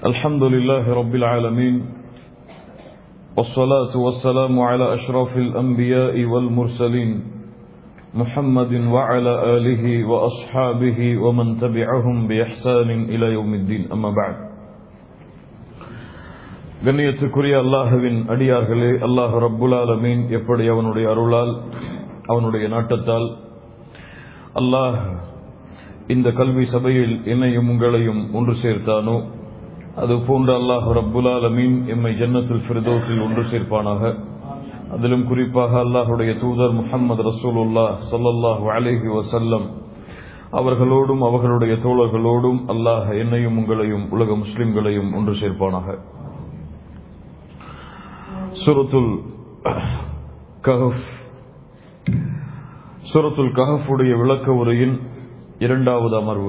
الحمد لله رب العالمين والصلاة والسلام على أشرف الأنبياء والمرسلين محمد وعلى آله وأصحابه ومن تبعهم بإحسان إلى يوم الدين أما بعد கண்ணியத்துக்குரிய அல்லாஹுவின் அடியார்களே அல்லாஹ் ரப்புல் ஆலமீன் எப்படி அவனுடைய அருளால் அவனுடைய நாட்டத்தால் அல்லாஹ் இந்த கல்வி சபையில் என்னையும் உங்களையும் ஒன்று சேர்த்தானோ அது போன்ற அல்லாஹ் ரப்புல் ஆலமீன் எம்மை ஜன்னத்துல் ஃபிர்தோஸில் ஒன்று சேர்ப்பானாக அதிலும் குறிப்பாக அல்லாஹுடைய தூதர் முகமது ரசூலுல்லா சொல்லல்லாஹு அலேஹி வசல்லம் அவர்களோடும் அவர்களுடைய தோழர்களோடும் அல்லாஹ் என்னையும் உங்களையும் உலக முஸ்லிம்களையும் ஒன்று சேர்ப்பானாக சுரத்துல் கஹப் சுரத்துல் கஹஃபுடைய விளக்க உரையின் இரண்டாவது அமர்வு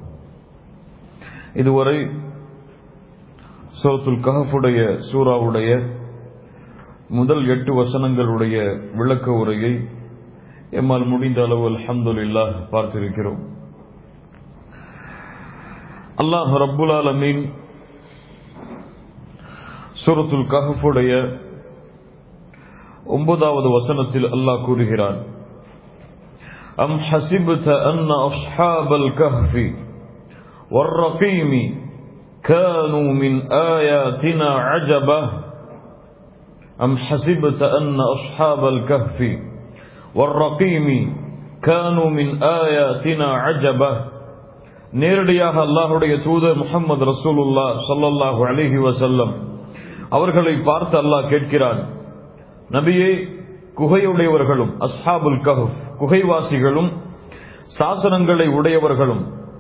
இதுவரை சுரத்துல் கஹஃபுடைய சூறாவுடைய முதல் எட்டு வசனங்களுடைய விளக்க உரையை எம்மால் முடிந்த அளவு அல்ஹம்துல்லா பார்த்திருக்கிறோம் அல்லாஹ் ரப்புல் ஆலமீன் சூரத்துல் கஹஃபுடைய ஒன்பதாவது வசனத்தில் அல்லாஹ் கூறுகிறான் أم حسبت أن أصحاب الكهف والرقيم كانوا من آياتنا عجبا أم حسبت أن أصحاب الكهف والرقيم كانوا من آياتنا عجبا நேரடியாக அல்லாஹுடைய தூதர் முகமது ரசூலுல்லா சொல்லல்லாஹு அலிஹி வசல்லம் அவர்களை பார்த்து அல்லாஹ் கேட்கிறான் நபியே குகையுடையவர்களும் அஸ்ஹாபுல் கஹப் குகைவாசிகளும் சாசனங்களை உடையவர்களும்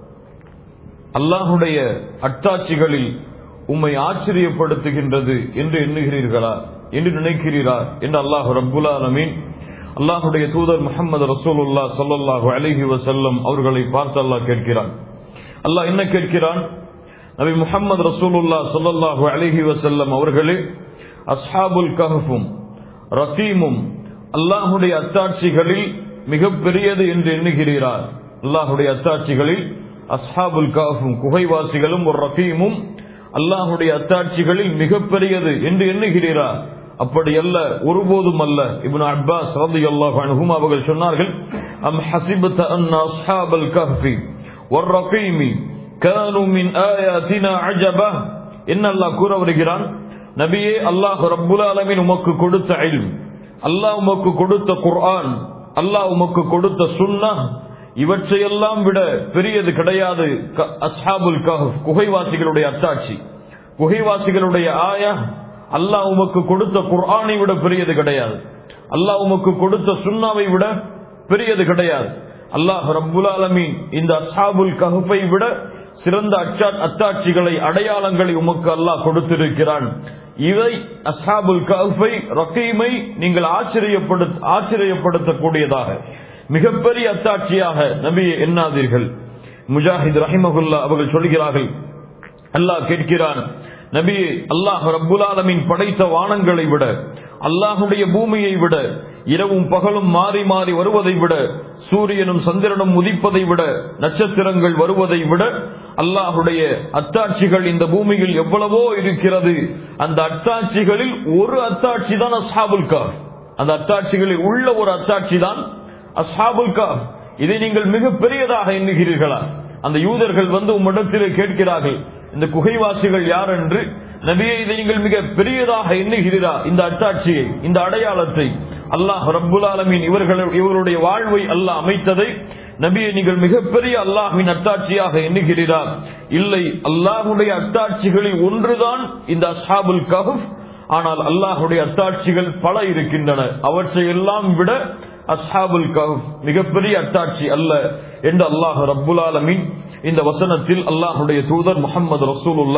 அல்லாஹுடைய அட்டாட்சிகளில் உம்மை ஆச்சரியப்படுத்துகின்றது என்று எண்ணுகிறீர்களா என்று நினைக்கிறீரா என்று அல்லாஹு ரப்புல் ஆலமீன் அல்லாஹுடைய தூதர் முகமது ரசூலுல்லா சொல்லல்லாஹு அலிஹி வசல்லம் அவர்களை பார்த்து அல்லாஹ் கேட்கிறான் அல்லாஹ் என்ன கேட்கிறான் நபி முகமது ரசூலுல்லா சொல்லல்லாஹு அலிஹி வசல்லம் அவர்களே அஸ்ஹாபுல் கஹஃபும் ரத்தீமும் அல்லாஹுடைய அத்தாட்சிகளில் மிக பெரியது என்று எண்ணுகிறீரார் அல்லாஹுடைய அத்தாட்சிகளில் அஸ்ஹாபுல் காஃபும் குகைவாசிகளும் ஒரு ரஃபீமும் அல்லாஹுடைய அத்தாட்சிகளில் மிக பெரியது என்று எண்ணுகிறீரார் அப்படி அல்ல ஒருபோதும் அல்ல இப்னு அப்பாஸ் ரலியல்லாஹு அன்ஹும் அவர்கள் சொன்னார்கள் அம் ஹஸிபத அன் அஸ்ஹாபல் கஹ்ஃபி வர் ரஃபீமி كانوا من آياتنا عجبا என்ன அல்லாஹ் கூற வருகிறான் நபியே அல்லாஹ் ரப்புல் ஆலமீன் உமக்கு கொடுத்த இல்ம் அல்லாஹ் உமக்கு கொடுத்த குர்ஆன் அல்லாஹ் உமக்கு கொடுத்த சுன்னா இவற்றையெல்லாம் விட பெரியது கிடையாது அஸ்ஹாபுல் கஹப் குகைவாசிகளுடைய அத்தாட்சி குகைவாசிகளுடைய ஆயா அல்லாஹ் உமக்கு கொடுத்த குர்ஆனை விட பெரியது கிடையாது அல்லாஹ் உமக்கு கொடுத்த சுன்னாவை விட பெரியது கிடையாது அல்லாஹ் ரப்புல் ஆலமீன் இந்த அஸ்ஹாபுல் கஹப்பை விட சிறந்த அத்தாட்சிகளை அடையாளங்களை உமக்கு அல்லாஹ் கொடுத்திருக்கிறான் இவை அஸ்ஹாபுல் கஹ்ஃபை ரக்கீமை நீங்கள் ஆச்சரியப்படுத்த ஆச்சரியப்படுத்தக்கூடியதாக மிகப்பெரிய அத்தாட்சியாக நபியை எண்ணாதீர்கள் முஜாஹித் ரஹிமகுல்லா அவர்கள் சொல்கிறார்கள் அல்லாஹ் கேட்கிறான் நபியே அல்லாஹ் ரப்புல் ஆலமின் படைத்த வானங்களை விட அல்லாஹுடைய பூமியை விட இரவும் பகலும் மாறி மாறி வருவதை விட சூரியனும் சந்திரனும் உதிப்பதை விட நட்சத்திரங்கள் வருவதை விட அல்லாஹுடைய அத்தாட்சிகள் இந்த பூமியில் எவ்வளவோ இருக்கிறது அந்த அத்தாட்சிகளில் ஒரு அத்தாட்சி தான் அஸ்ஹாபுல் காஃப் அந்த அத்தாட்சிகளில் உள்ள ஒரு அத்தாட்சி தான் அஸ்ஹாபுல் காஃப் இதை நீங்கள் மிக பெரியதாக எண்ணுகிறீர்களா அந்த யூதர்கள் வந்து உம்மிடத்திலே கேட்கிறார்கள் இந்த குகைவாசிகள் யார் என்று நபியை இதை நீங்கள் மிக பெரியதாக எண்ணுகிறீரா இந்த அத்தாட்சியை இந்த அடையாளத்தை அல்லாஹ் ரப்புல் ஆலமீன் இவர்கள் இவருடைய வாழ்வை அல்லாஹ் அமைத்ததை நபியை நீங்கள் மிகப்பெரிய அல்லாஹின் அத்தாட்சியாக எண்ணுகிறீரா இல்லை அல்லாஹுடைய அத்தாட்சிகளில் ஒன்றுதான் இந்த அஸ்ஹாபுல் கஹப் ஆனால் அல்லாஹுடைய அத்தாட்சிகள் பல இருக்கின்றன அவற்றை எல்லாம் விட அஸ்ஹாபுல் கஹப் மிகப்பெரிய அத்தாட்சி அல்ல என்று அல்லாஹ் ரப்புல் ஆலமீன் இந்த வசனத்தில் அல்லாஹுடைய தூதர் முகமது ரசூலுல்லா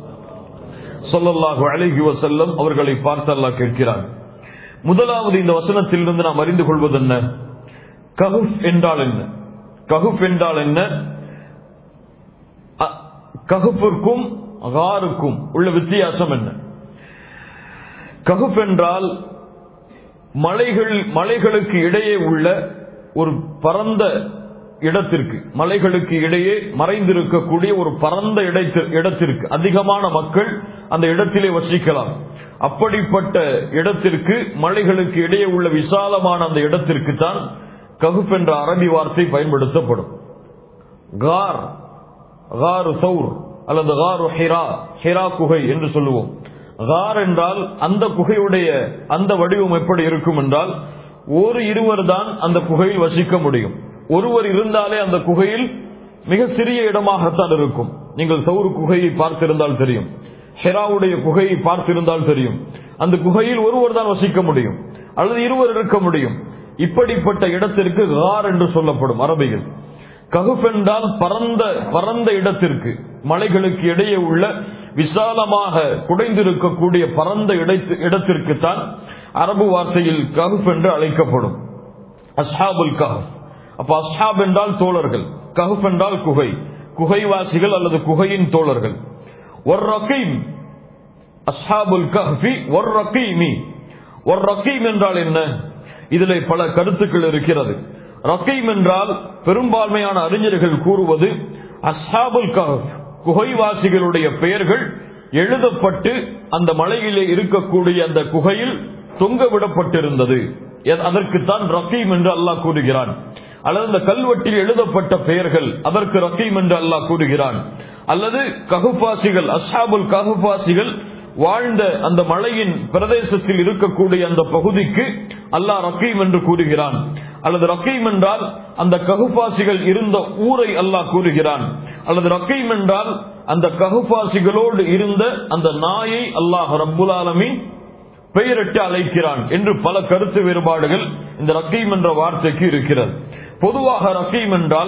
சொல்லல்லாஹு அழகி வசல்லம் அவர்களை பார்த்து அல்லாஹ் கேட்கிறார் முதலாவது இந்த வசனத்தில் இருந்து நாம் அறிந்து கொள்வது என்ன கஹுப் என்றால் என்ன கஹுப் என்றால் என்ன கஹுப்பிற்கும் அகாருக்கும் உள்ள வித்தியாசம் என்ன கஹுப் என்றால் மலைகள் மலைகளுக்கு இடையே உள்ள ஒரு பரந்த இடத்திற்கு மலைகளுக்கு இடையே மறைந்திருக்கக்கூடிய ஒரு பரந்த இடத்து- இடத்திற்கு அதிகமான மக்கள் அந்த இடத்திலே வசிக்கலாம் அப்படிப்பட்ட இடத்திற்கு மலைகளுக்கு இடையே உள்ள விசாலமான அந்த இடத்திற்கு தான் ககுப் என்ற அரபி வார்த்தை பயன்படுத்தப்படும் கார் காரு சௌர் அல்லது காரு ஹிரா ஹிரா குகை என்று சொல்லுவோம் கார் என்றால் அந்த குகையுடைய அந்த வடிவம் எப்படி இருக்கும் என்றால் ஒரு இருவர் தான் அந்த குகையில் வசிக்க முடியும் ஒருவர் இருந்தாலே அந்த குகையில் மிக சிறிய இடமாகத்தான் இருக்கும் நீங்கள் சௌர் குகையை பார்த்திருந்தால் தெரியும் ஹெராவுடைய குகையை பார்த்திருந்தால் தெரியும் அந்த குகையில் ஒருவர் தான் வசிக்க முடியும் அல்லது இருவர் இருக்க முடியும் இப்படிப்பட்ட இடத்திற்கு கார் என்று சொல்லப்படும் அரபிகள் ககுப் என்றால் பரந்த பரந்த இடத்திற்கு மலைகளுக்கு இடையே உள்ள விசாலமாக குடைந்திருக்கக்கூடிய பரந்த இடத்து- இடத்திற்குத்தான் அரபு வார்த்தையில் ககுப் என்று அழைக்கப்படும் அஸ்ஹாபுல் கஹப் அப்ப அஸ்ஹாப் என்றால் தோழர்கள் கஹப் என்றால் குகை குகைவாசிகள் அல்லது குகையின் தோழர்கள் ஒரு ரகீம் அஸ்ஹாபுல் கஹ்ஃபி ஒரு ரகீமி ஒரு ரகீம் என்றால் என்ன இதிலே பல கருத்துக்கள் இருக்கிறது ரகீம் என்றால் பெரும்பான்மையான அறிஞர்கள் கூறுவது அஸ்ஹாபுல் கஹப் குகைவாசிகளுடைய பெயர்கள் எழுதப்பட்டு அந்த மலையிலே இருக்கக்கூடிய அந்த குகையில் தொங்க விடப்பட்டிருந்தது எ- அதற்குத்தான் ரகீம் என்று அல்லாஹ் கூறுகிறான் அல்லது அந்த கல்வெட்டில் எழுதப்பட்ட பெயர்கள் அதற்கு ரகீம் என்று அல்லாஹ் கூறுகிறான் அல்லது ககுபாசிகள் அஸ்ஹாபுல் ககுபாசிகள் வாழ்ந்த அந்த மலையின் பிரதேசத்தில் இருக்கக்கூடிய அந்த பகுதிக்கு அல்லாஹ் ரக்கீம் என்று கூறுகிறான் அல்லது ரக்கீம் என்றால் அந்த ககுபாசிகள் இருந்த ஊரை அல்லாஹ் கூறுகிறான் அல்லது ரக்கீம் என்றால் அந்த ககுபாசிகளோடு இருந்த அந்த நாயை அல்லாஹ் ரப்புல் ஆலமீன் பெயரிட்டு அழைக்கிறான் என்று பல கருத்து வேறுபாடுகள் இந்த ரக்கீம் என்ற வார்த்தைக்கு இருக்கிறது பொதுவாக ரக்கீம் என்றால்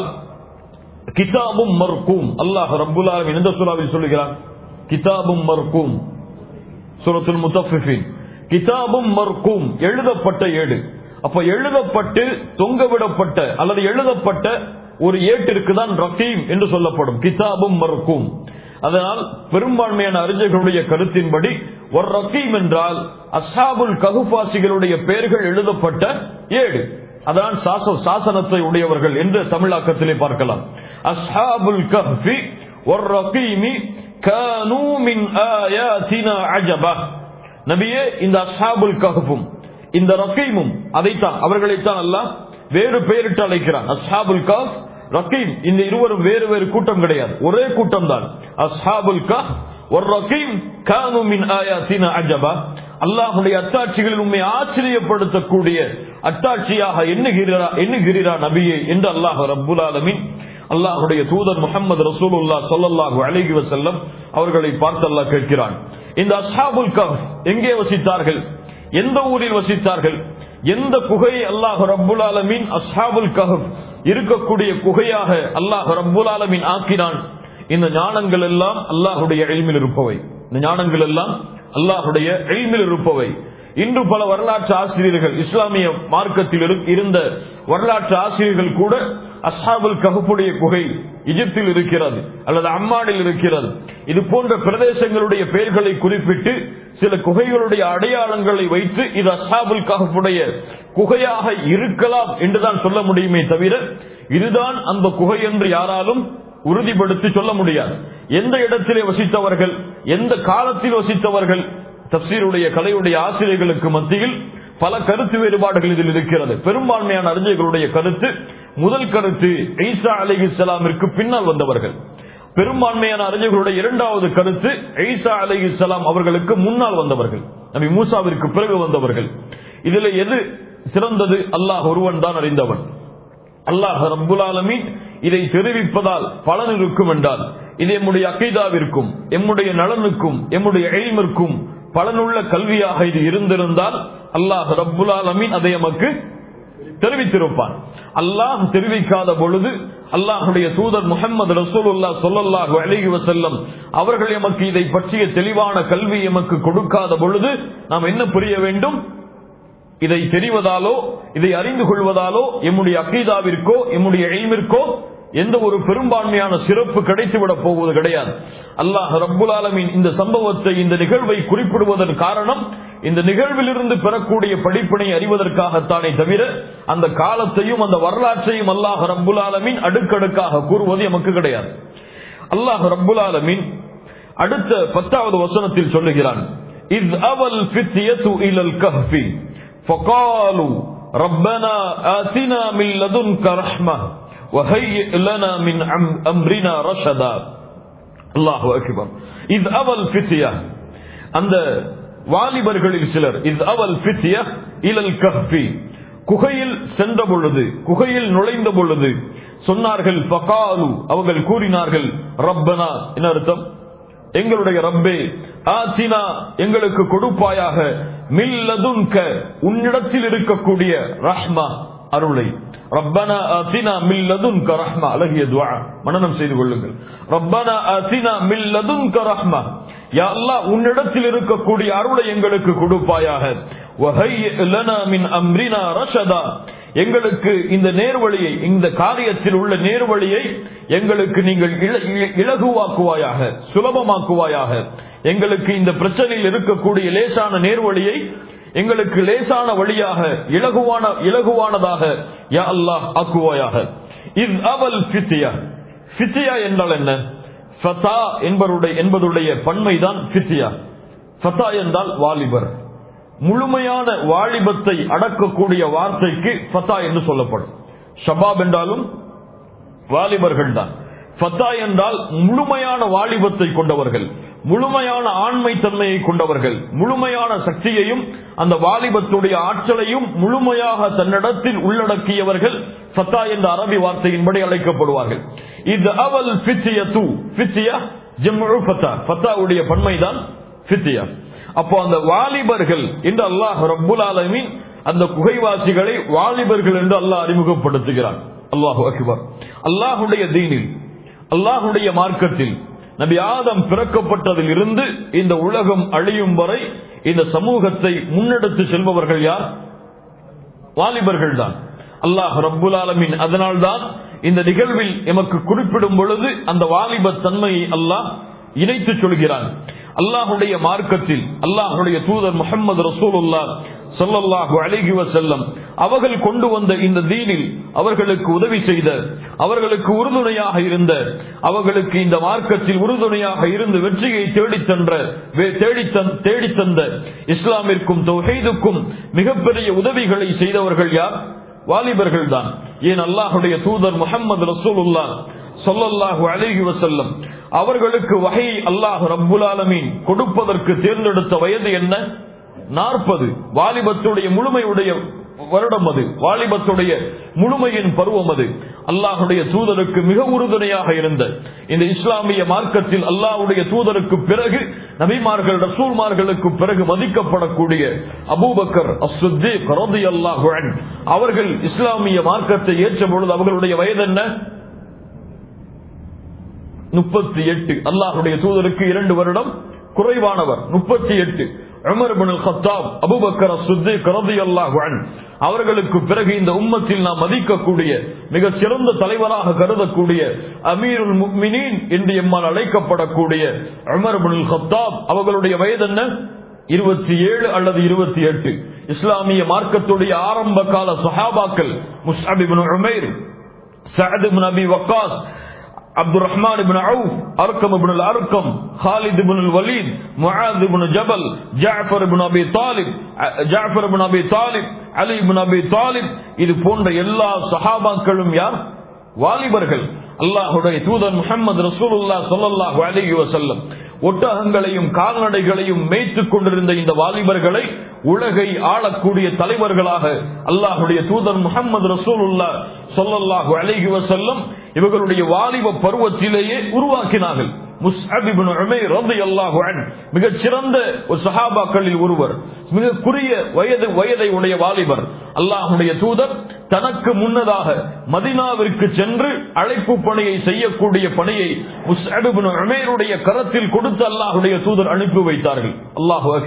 கிதாபும் மர்கூம் அல்லாஹ் ரப்புல் ஆலமீன் எந்த சூறாவில் சொல்லுகிறான் கிதாபும் மர்கூம் சூரத்துல் முத்தஃபிஃபின் கிதாபும் மர்கூம் எழுதப்பட்ட ஏடு அப்ப எழுதப்பட்டு தொங்கவிடப்பட்ட அல்லது எழுதப்பட்ட ஒரு ஏட்டிற்கு தான் ரகீம் என்று சொல்லப்படும் கிதாபும் மர்கூம் அதனால் பெரும்பான்மையான அறிஞர்களுடைய கருத்தின்படி ஒரு ரகீம் என்றால் அஸ்ஹாபுல் ககுபாசிகளுடைய பெயர்கள் எழுதப்பட்ட ஏடு அதான் சாச- சாசனத்தை உடையவர்கள் என்று தமிழாக்கத்திலே பார்க்கலாம் அஸ்ஹாபுல் கஹ்ஃபி ஒரு ரகீமி கானூ மின் ஆயாத்தினா அஜபா நபியே இந்த அஸ்ஹாபுல் கஹ்ஃபும் இந்த ரகீமும் அதைத்தான் அவர்களைத்தான் அல்லாஹ் வேறு பெயரிட்டு அழைக்கிறான் அஸ்ஹாபுல் கஹ் ரகீம் இந்த இருவரும் வேறு வேறு கூட்டம் கிடையாது ஒரே கூட்டம் தான் அஸ்ஹாபுல் கஹ் ஒரு ரகீம் கானு மின் ஆயாத்தினா அஜபா அல்லாஹுடைய அத்தாட்சிகளில் உண்மை ஆச்சரியப்படுத்தக்கூடிய அத்தாட்சியாக எண்ணுகிறா எண்ணுகிறா நபியே என்று அல்லாஹ் ரப்புல் ஆலமீன் அல்லாஹுடைய தூதர் முகமது ரசூலுல்லா சொல்லல்லாஹு அலைஹி வஸல்லம் அவர்களை பார்த்து அல்லாஹ் கேட்கிறான் இந்த அஸ்ஹாபுல் கஹ் எங்கே வசித்தார்கள் எந்த ஊரில் வசித்தார்கள் எந்த குகையை அல்லாஹ் ரப்புல் ஆலமீன் அஸ்ஹாபுல் கஹ் இருக்கக்கூடிய குகையாக அல்லாஹ் ரப்புல் ஆலமீன் ஆக்கினான் இந்த ஞானங்கள் எல்லாம் அல்லாஹுடைய எல்மில் இருப்பவை இந்த ஞானங்கள் எல்லாம் அல்லாஹுடைய எல்மில் இருப்பவை இன்று பல வரலாற்று ஆசிரியர்கள் இஸ்லாமிய மார்க்கத்தில் இரு- இருந்த வரலாற்று ஆசிரியர்கள் கூட அஸ்ஹாபுல் கஹப்புடைய குகை எகிப்தில் இருக்கிறது அல்லது அம்மானில் இருக்கிறது இது போன்ற பிரதேசங்களுடைய பெயர்களை குறிப்பிட்டு சில குகைகளுடைய அடையாளங்களை வைத்து இது அஸ்ஹாபுல் கஹப்புடைய குகையாக இருக்கலாம் என்றுதான் சொல்ல முடியுமே தவிர இதுதான் அந்த குகை என்று யாராலும் உறுதிப்படுத்தி சொல்ல முடியாது எந்த இடத்திலே வசித்தவர்கள் எந்த காலத்தில் வசித்தவர்கள் தப்சீருடைய கலையுடைய ஆசிரியர்களுக்கு மத்தியில் பல கருத்து வேறுபாடுகள் இதில் இருக்கிறது பெரும்பான்மையான அறிஞர்களுடைய கருத்து முதல் கருத்து ஈசா அலிஹிஸ்லாமிற்கு பின்னால் வந்தவர்கள் பெரும்பான்மையான அறிஞர்களுடைய இரண்டாவது கருத்து ஈசா அலிஹிஸ்லாம் அவர்களுக்கு முன்னால் வந்தவர்கள் நபி மூசாவிற்கு பிறகு வந்தவர்கள் இதில் எது சிறந்தது அல்லாஹ் ஒருவன் தான் அறிந்தவன் அல்லாஹ் ரப்புல் ஆலமீன் இதை தெரிவிப்பதால் பலன் இருக்கும் என்றால் இது எம்முடைய அகைதாவிற்கும் எம்முடைய நலனுக்கும் எம்முடைய எய்மிற்கும் பலனுள்ள கல்வியாக இது இருந்திருந்தால் அல்லாஹ் ரப்புல் ஆலமீன் அதை எமக்கு தெரிவித்திருப்பான் அல்லாஹ் தெரிவிக்காத பொழுது அல்லாஹுடைய தூதர் முகமது ரசூலுல்லா சொல்லல்லாஹு அலைஹி வஸல்லம் அவர்கள் எமக்கு இதை பற்றிய தெளிவான கல்வி எமக்கு கொடுக்காத பொழுது நாம் என்ன புரிய வேண்டும் இதை தெரிவதாலோ இதை அறிந்து கொள்வதாலோ எம்முடைய அக்கீதாவிற்கோ எம்முடைய எய்மிற்கோ எந்த ஒரு பெரும்பான்மையான சிறப்பு கிடைத்துவிடப் போவது கிடையாது அல்லாஹ் ரப்புல் ஆலமீன் இந்த சம்பவத்தை இந்த நிகழ்வை குறிப்பிடுவதன் காரணம் இந்த நிகழ்விலிருந்து பெறக்கூடிய படிப்பினை அறிவதற்காகத்தானே தவிர அந்த காலத்தையும் அந்த வரலாற்றையும் அல்லாஹ் ரப்புல் ஆலமீன் அடுக்கடுக்காக கூறுவது எமக்கு கிடையாது அல்லாஹ் ரப்புல் ஆலமீன் அடுத்த பத்தாவது வசனத்தில் சொல்லுகிறான் இஸ் அவல் ஃபித்யது இலல் கஹ்ஃபி فقالوا ربنا آتنا من لدنك رحمة وهيئ لنا من أم- أمرنا رشدا الله أكبر إذ أوى الفتية அந்த வாலிபர்களில் சிலர் இத் அவல் ஃபித்ய இலல் கஹ்ஃபி குகையில் சென்ற பொழுது குகையில் நுழைந்த பொழுது சொன்னார்கள் ஃபகாலு அவர்கள் கூறினார்கள் ரப்பனா என்ன அர்த்தம் எங்களுடைய ரப்பே ஆத்தினா எங்களுக்கு கொடுப்பாயாக மில்லதுன்க உன்னிடத்தில் இருக்கக்கூடிய ரஹ்மா அருளை ரப்பனா ஆத்தினா மில்லதுன்க ரஹ்மா அழகிய துவா மனனம் செய்து கொள்ளுங்கள் ரப்பனா ஆத்தினா மில்லதுன்க ரஹ்மா யா அல்லாஹ் உன்னிடத்தில் இருக்கக்கூடிய அருளை எங்களுக்கு கொடுப்பாயாக வஹைய லனா மின் அம்ரினா ரஷதா எங்களுக்கு இந்த நேர்வழியை இந்த காரியத்தில் உள்ள நேர்வழியை எங்களுக்கு நீங்கள் இல- இல- இலகுவாக்குவாயாக சுலபமாக்குவாயாக எங்களுக்கு இந்த பிரச்சனையில் இருக்கக்கூடிய லேசான நேர்வழியை எங்களுக்கு லேசான வழியாக இலகுவான இலகுவானதாக யா அல்லாஹ் ஆக்குவாயாக இத் அவல் ஃபித்தியா ஃபித்தியா என்றால் என்ன ஃபதா என்பவருடைய என்பதுடைய பன்மைதான் ஃபித்தியா ஃபதா என்றால் வாலிபர் முழுமையான வாலிபத்தை அடக்கக்கூடிய வார்த்தைக்கு ஃபத்தா என்று சொல்லப்படும் ஷபாப் என்றாலும் வாலிபர்கள் தான் ஃபத்தா என்றால் முழுமையான வாலிபத்தை கொண்டவர்கள் முழுமையான ஆண்மை தன்மையை கொண்டவர்கள் முழுமையான சக்தியையும் அந்த வாலிபத்துடைய ஆற்றலையும் முழுமையாக தன்னிடத்தில் உள்ளடக்கியவர்கள் ஃபத்தா என்ற அரபி வார்த்தையின்படி அழைக்கப்படுவார்கள் இது அவல் ஃபித்திய தூ ஃபித்தியா ஜம்முழு ஃபத்தா ஃபத்தாவுடைய பன்மைதான் ஃபித்தியா அப்போ அந்த வாலிபர்கள் என்று அல்லாஹ் ரப்புல் ஆலமீன் அந்த குகைவாசிகளை வாலிபர்கள் என்று அல்லாஹ் அறிமுகப்படுத்துகிறான் அல்லாஹு அக்பர் அல்லாஹுடைய தீனில் அல்லாஹுடைய மார்க்கத்தில் நபி ஆதம் பிறக்கப்பட்டதில் இருந்து இந்த உலகம் அழியும் வரை இந்த சமூகத்தை முன்னெடுத்து செல்பவர்கள் யார் வாலிபர்கள் தான் அல்லாஹ் ரப்புல் ஆலமீன் அதனால்தான் இந்த நிகழ்வில் எமக்கு குறிப்பிடும் பொழுது அந்த வாலிப தன்மையை அல்லாஹ் இணைத்து சொல்கிறான் அல்லாஹுடைய மார்க்கத்தில் அல்லாஹுடைய தூதர் முகமது ரசூலுல்லா சொல்லல்லாஹு அழகி வசல்லம் அவர்கள் கொண்டு வந்த இந்த தீனில் அவர்களுக்கு உதவி செய்த அவர்களுக்கு உறுதுணையாக இருந்த அவர்களுக்கு இந்த மார்க்கத்தில் உறுதுணையாக இருந்து வெற்றியை தேடித் தன்ற வே- தேடித் தந்- தேடித் தந்த இஸ்லாமிற்கும் தொகைதுக்கும் மிகப்பெரிய உதவிகளை செய்தவர்கள் யார் வாலிபர்கள் தான் ஏன் அல்லாஹுடைய தூதர் முகமது ரசூலுல்லா சொல்லல்லாஹு அலைஹி வசல்லம் அவர்களுக்கு வகை அல்லாஹ் ரப்புல் ஆலமீன் கொடுப்பதற்கு தேர்ந்தெடுத்த வயது என்ன நாற்பது வாலிபத்துடைய முழுமையுடைய வருடம் அது வாலிபத்துடைய முழுமையின் பருவம் அது அல்லாஹுடைய தூதருக்கு மிக உறுதுணையாக இருந்த இந்த இஸ்லாமிய மார்க்கத்தில் அல்லாஹுடைய தூதருக்கு பிறகு நபிமார்கள் ரசூல்மார்களுக்கு பிறகு மதிக்கப்படக்கூடிய அபூபக்கர் அஸ்ஸித்தீக் ரலியல்லாஹு அன்ஹு அவர்கள் இஸ்லாமிய மார்க்கத்தை ஏற்ற பொழுது அவர்களுடைய வயது என்ன முப்பத்தி எட்டு அல்லாஹுடைய தூதருக்கு இரண்டு வருடம் குறைவானவர் முப்பத்தி எட்டு Umar bin Khattab Abu Bakr Siddiq ரலியல்லாஹு அன்ஹு அவர்களுக்கு பிறகு இந்த உம்மத்தில் நாம் மதிக்கக்கூடிய மிக சிறந்த தலைவராக கருதக்கூடிய அமீருல் முக்மினீன் என்று எம்மால் அழைக்கப்படக்கூடிய உமர் பின் கத்தாப் அவர்களுடைய வயது என்ன இருபத்தி ஏழு அல்லது இருபத்தி எட்டு இஸ்லாமிய மார்க்கத்துடைய ஆரம்ப கால சஹாபாக்கள் முஸ்அபிபின் உமைர் சஅத் பின் அபி வக்காஸ் عبد الرحمن بن عوف أركم بن الأركم خالد بن الوليد معاذ بن جبل جعفر بن أبي طالب جعفر بن أبي طالب علي بن أبي طالب இது போன்ற எல்லா சஹாபாக்களும் யார் வாலிபர்கள் அல்லாஹுடைய தூதர் முகமது ரசூலுல்லா சொல்லல்லாஹு அலைஹி வஸல்லம் ஒட்டகங்களையும் கால்நடைகளையும் மேய்த்துக் கொண்டிருந்த இந்த வாலிபர்களை உலகை ஆளக்கூடிய தலைவர்களாக அல்லாஹுடைய தூதர் முகமது ரசூலுல்லா சொல்லல்லாஹு அலைஹி வஸல்லம் இவர்களுடைய வாலிப பருவத்திலேயே உருவாக்கினார்கள் முஸ்அபிபின் உமைர் ரலியல்லாஹு அன்ஹு மிகச் சிறந்த ஒரு சஹாபாக்களில் ஒருவர் மிக குறுகிய வயது வயதை உடைய வாலிபர் அல்லாஹுடைய தூதர் தனக்கு முன்னதாக மதினாவிற்கு சென்று அழைப்பு பணியை செய்யக்கூடிய பணியை முஸ்அபிபின் உமைருடைய கரத்தில் கொடுத்து அல்லாஹுடைய தூதர் அனுப்பி வைத்தார்கள் அல்லாஹு அக்பர்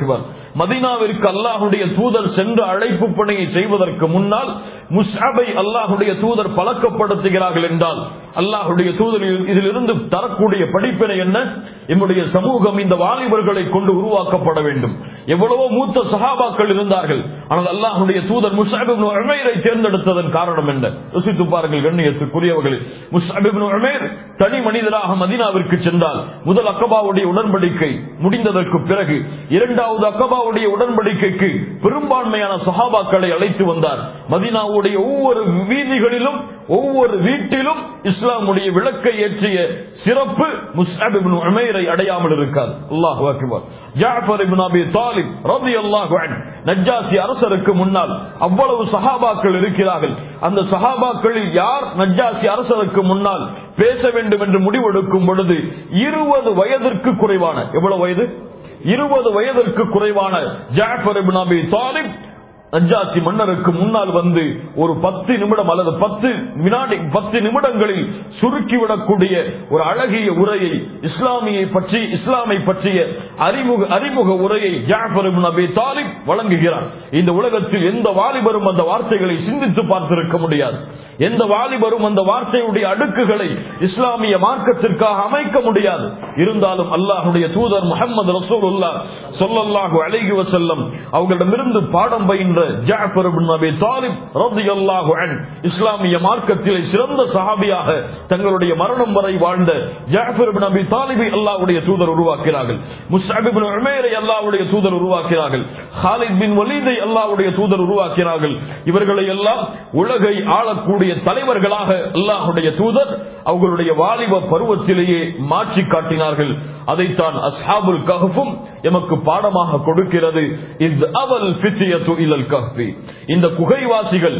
மதீனாவிற்கு அல்லாஹுடைய தூதர் சென்று அழைப்பு பணியை செய்வதற்கு முன்னால் முஸ்அபை அல்லாஹுடைய தூதர் பழக்கப்படுத்துகிறார்கள் என்றால் அல்லாஹுடைய தூதர் இதிலிருந்து தரக்கூடிய படிப்பினை என்ன நம்முடைய சமூகம் இந்த வாலிபர்களை கொண்டு உருவாக்கப்பட வேண்டும் எவ்வளவோ மூத்த சஹாபாக்கள் இருந்தார்கள் ஆனால் அல்லாஹுடைய தூதர் முஸ்அபின் உமைரை தேர்ந்தெடுத்ததன் காரணம் என்ன யோசித்து பாருங்கள் கண்ணியத்துக்குரியவர்கள் முஸ்அபின் உமைர் தனி மனிதராக மதீனாவிற்கு சென்றால் முதல் அக்கபாவுடைய உடன்படிக்கை முடிந்ததற்கு பிறகு இரண்டாவது அக்கபாவுடைய உடன்படிக்கைக்கு பெரும்பான்மையான சஹாபாக்களை அழைத்து வந்தார் மதீனாவுடைய ஒவ்வொரு வீதிகளிலும் ஒவ்வொரு வீட்டிலும் இஸ்லாமுடைய விளக்கை ஏற்றிய சிறப்பு முஸ்அபின் உமைரை அடையாமல் இருக்காது அல்லாஹ் அக்பர் ஜாஃபர் இப்னு அபி தாலிப் ரலியல்லாஹு அன்ஹு நஜ்ஜாசி அரசருக்கு முன்னால் அவ்வளவு சஹாபாக்கள் இருக்கிறார்கள் அந்த சஹாபாக்களில் யார் நஜ்ஜாசி அரசருக்கு முன்னால் பேச வேண்டும் என்று முடிவெடுக்கும் பொழுது இருபது வயதிற்கு குறைவான எவ்வளவு வயது இருபது வயதிற்கு குறைவான ஜாஃபர் இப்னு அபி தாலிப் நஜ்ஜாசி மன்னருக்கு முன்னால் வந்து ஒரு பத்து நிமிடம் அல்லது பத்து வினாடி பத்து நிமிடங்களில் சுருக்கிவிடக்கூடிய ஒரு அழகிய உரையை இஸ்லாமியை பற்றி இஸ்லாமை பற்றிய அறிமுக அறிமுக உரையை ஜாஃபர் இப்னு அபி தாலிப் வழங்குகிறார் இந்த உலகத்தில் எந்த வாலிபரும் அந்த வார்த்தைகளை சிந்தித்து பார்த்திருக்க முடியாது எந்த வாலிபரும் அந்த வார்த்தையுடைய அடுக்குகளை இஸ்லாமிய மார்க்கத்திற்காக அமைக்க முடியாது இருந்தாலும் அல்லாஹுடைய தூதர் முகமது ரசூலுல்லா சொல்லல்லாஹு அலைஹி வஸல்லம் அவர்களிடமிருந்து பாடம் பயின்ற ஜாஃபர் இப்னு அபி தாலிப் ரலியல்லாஹு அன்ஹு இஸ்லாமிய மார்க்கத்திலே சிறந்த சஹாபியாக தங்களுடைய மரணம் வரை வாழ்ந்த ஜாஃபர் இப்னு அபி தாலிபை அல்லாஹ்வுடைய தூதர் உருவாக்கினார்கள் முஸ்அப் இப்னு உமைரை அல்லாஹ்வுடைய தூதர் உருவாக்கினார்கள் ஹாலித் பின் வலீதை அல்லாஹ்வுடைய தூதர் உருவாக்கினார்கள் இவர்களை எல்லாம் உலகை ஆளக்கூடிய தலைவர்களாக அல்லாஹுடைய தூதர் அவர்களுடைய வாலிப பருவத்திலேயே மாற்றி காட்டினார்கள் அதைத்தான் அஸ்ஹாபுல் கஹ்ஃபும் எமக்கு பாடமாக கொடுக்கிறது இத் அவல் ஃபித்யது இலல் கஹ்ஃபி இந்த குகைவாசிகள்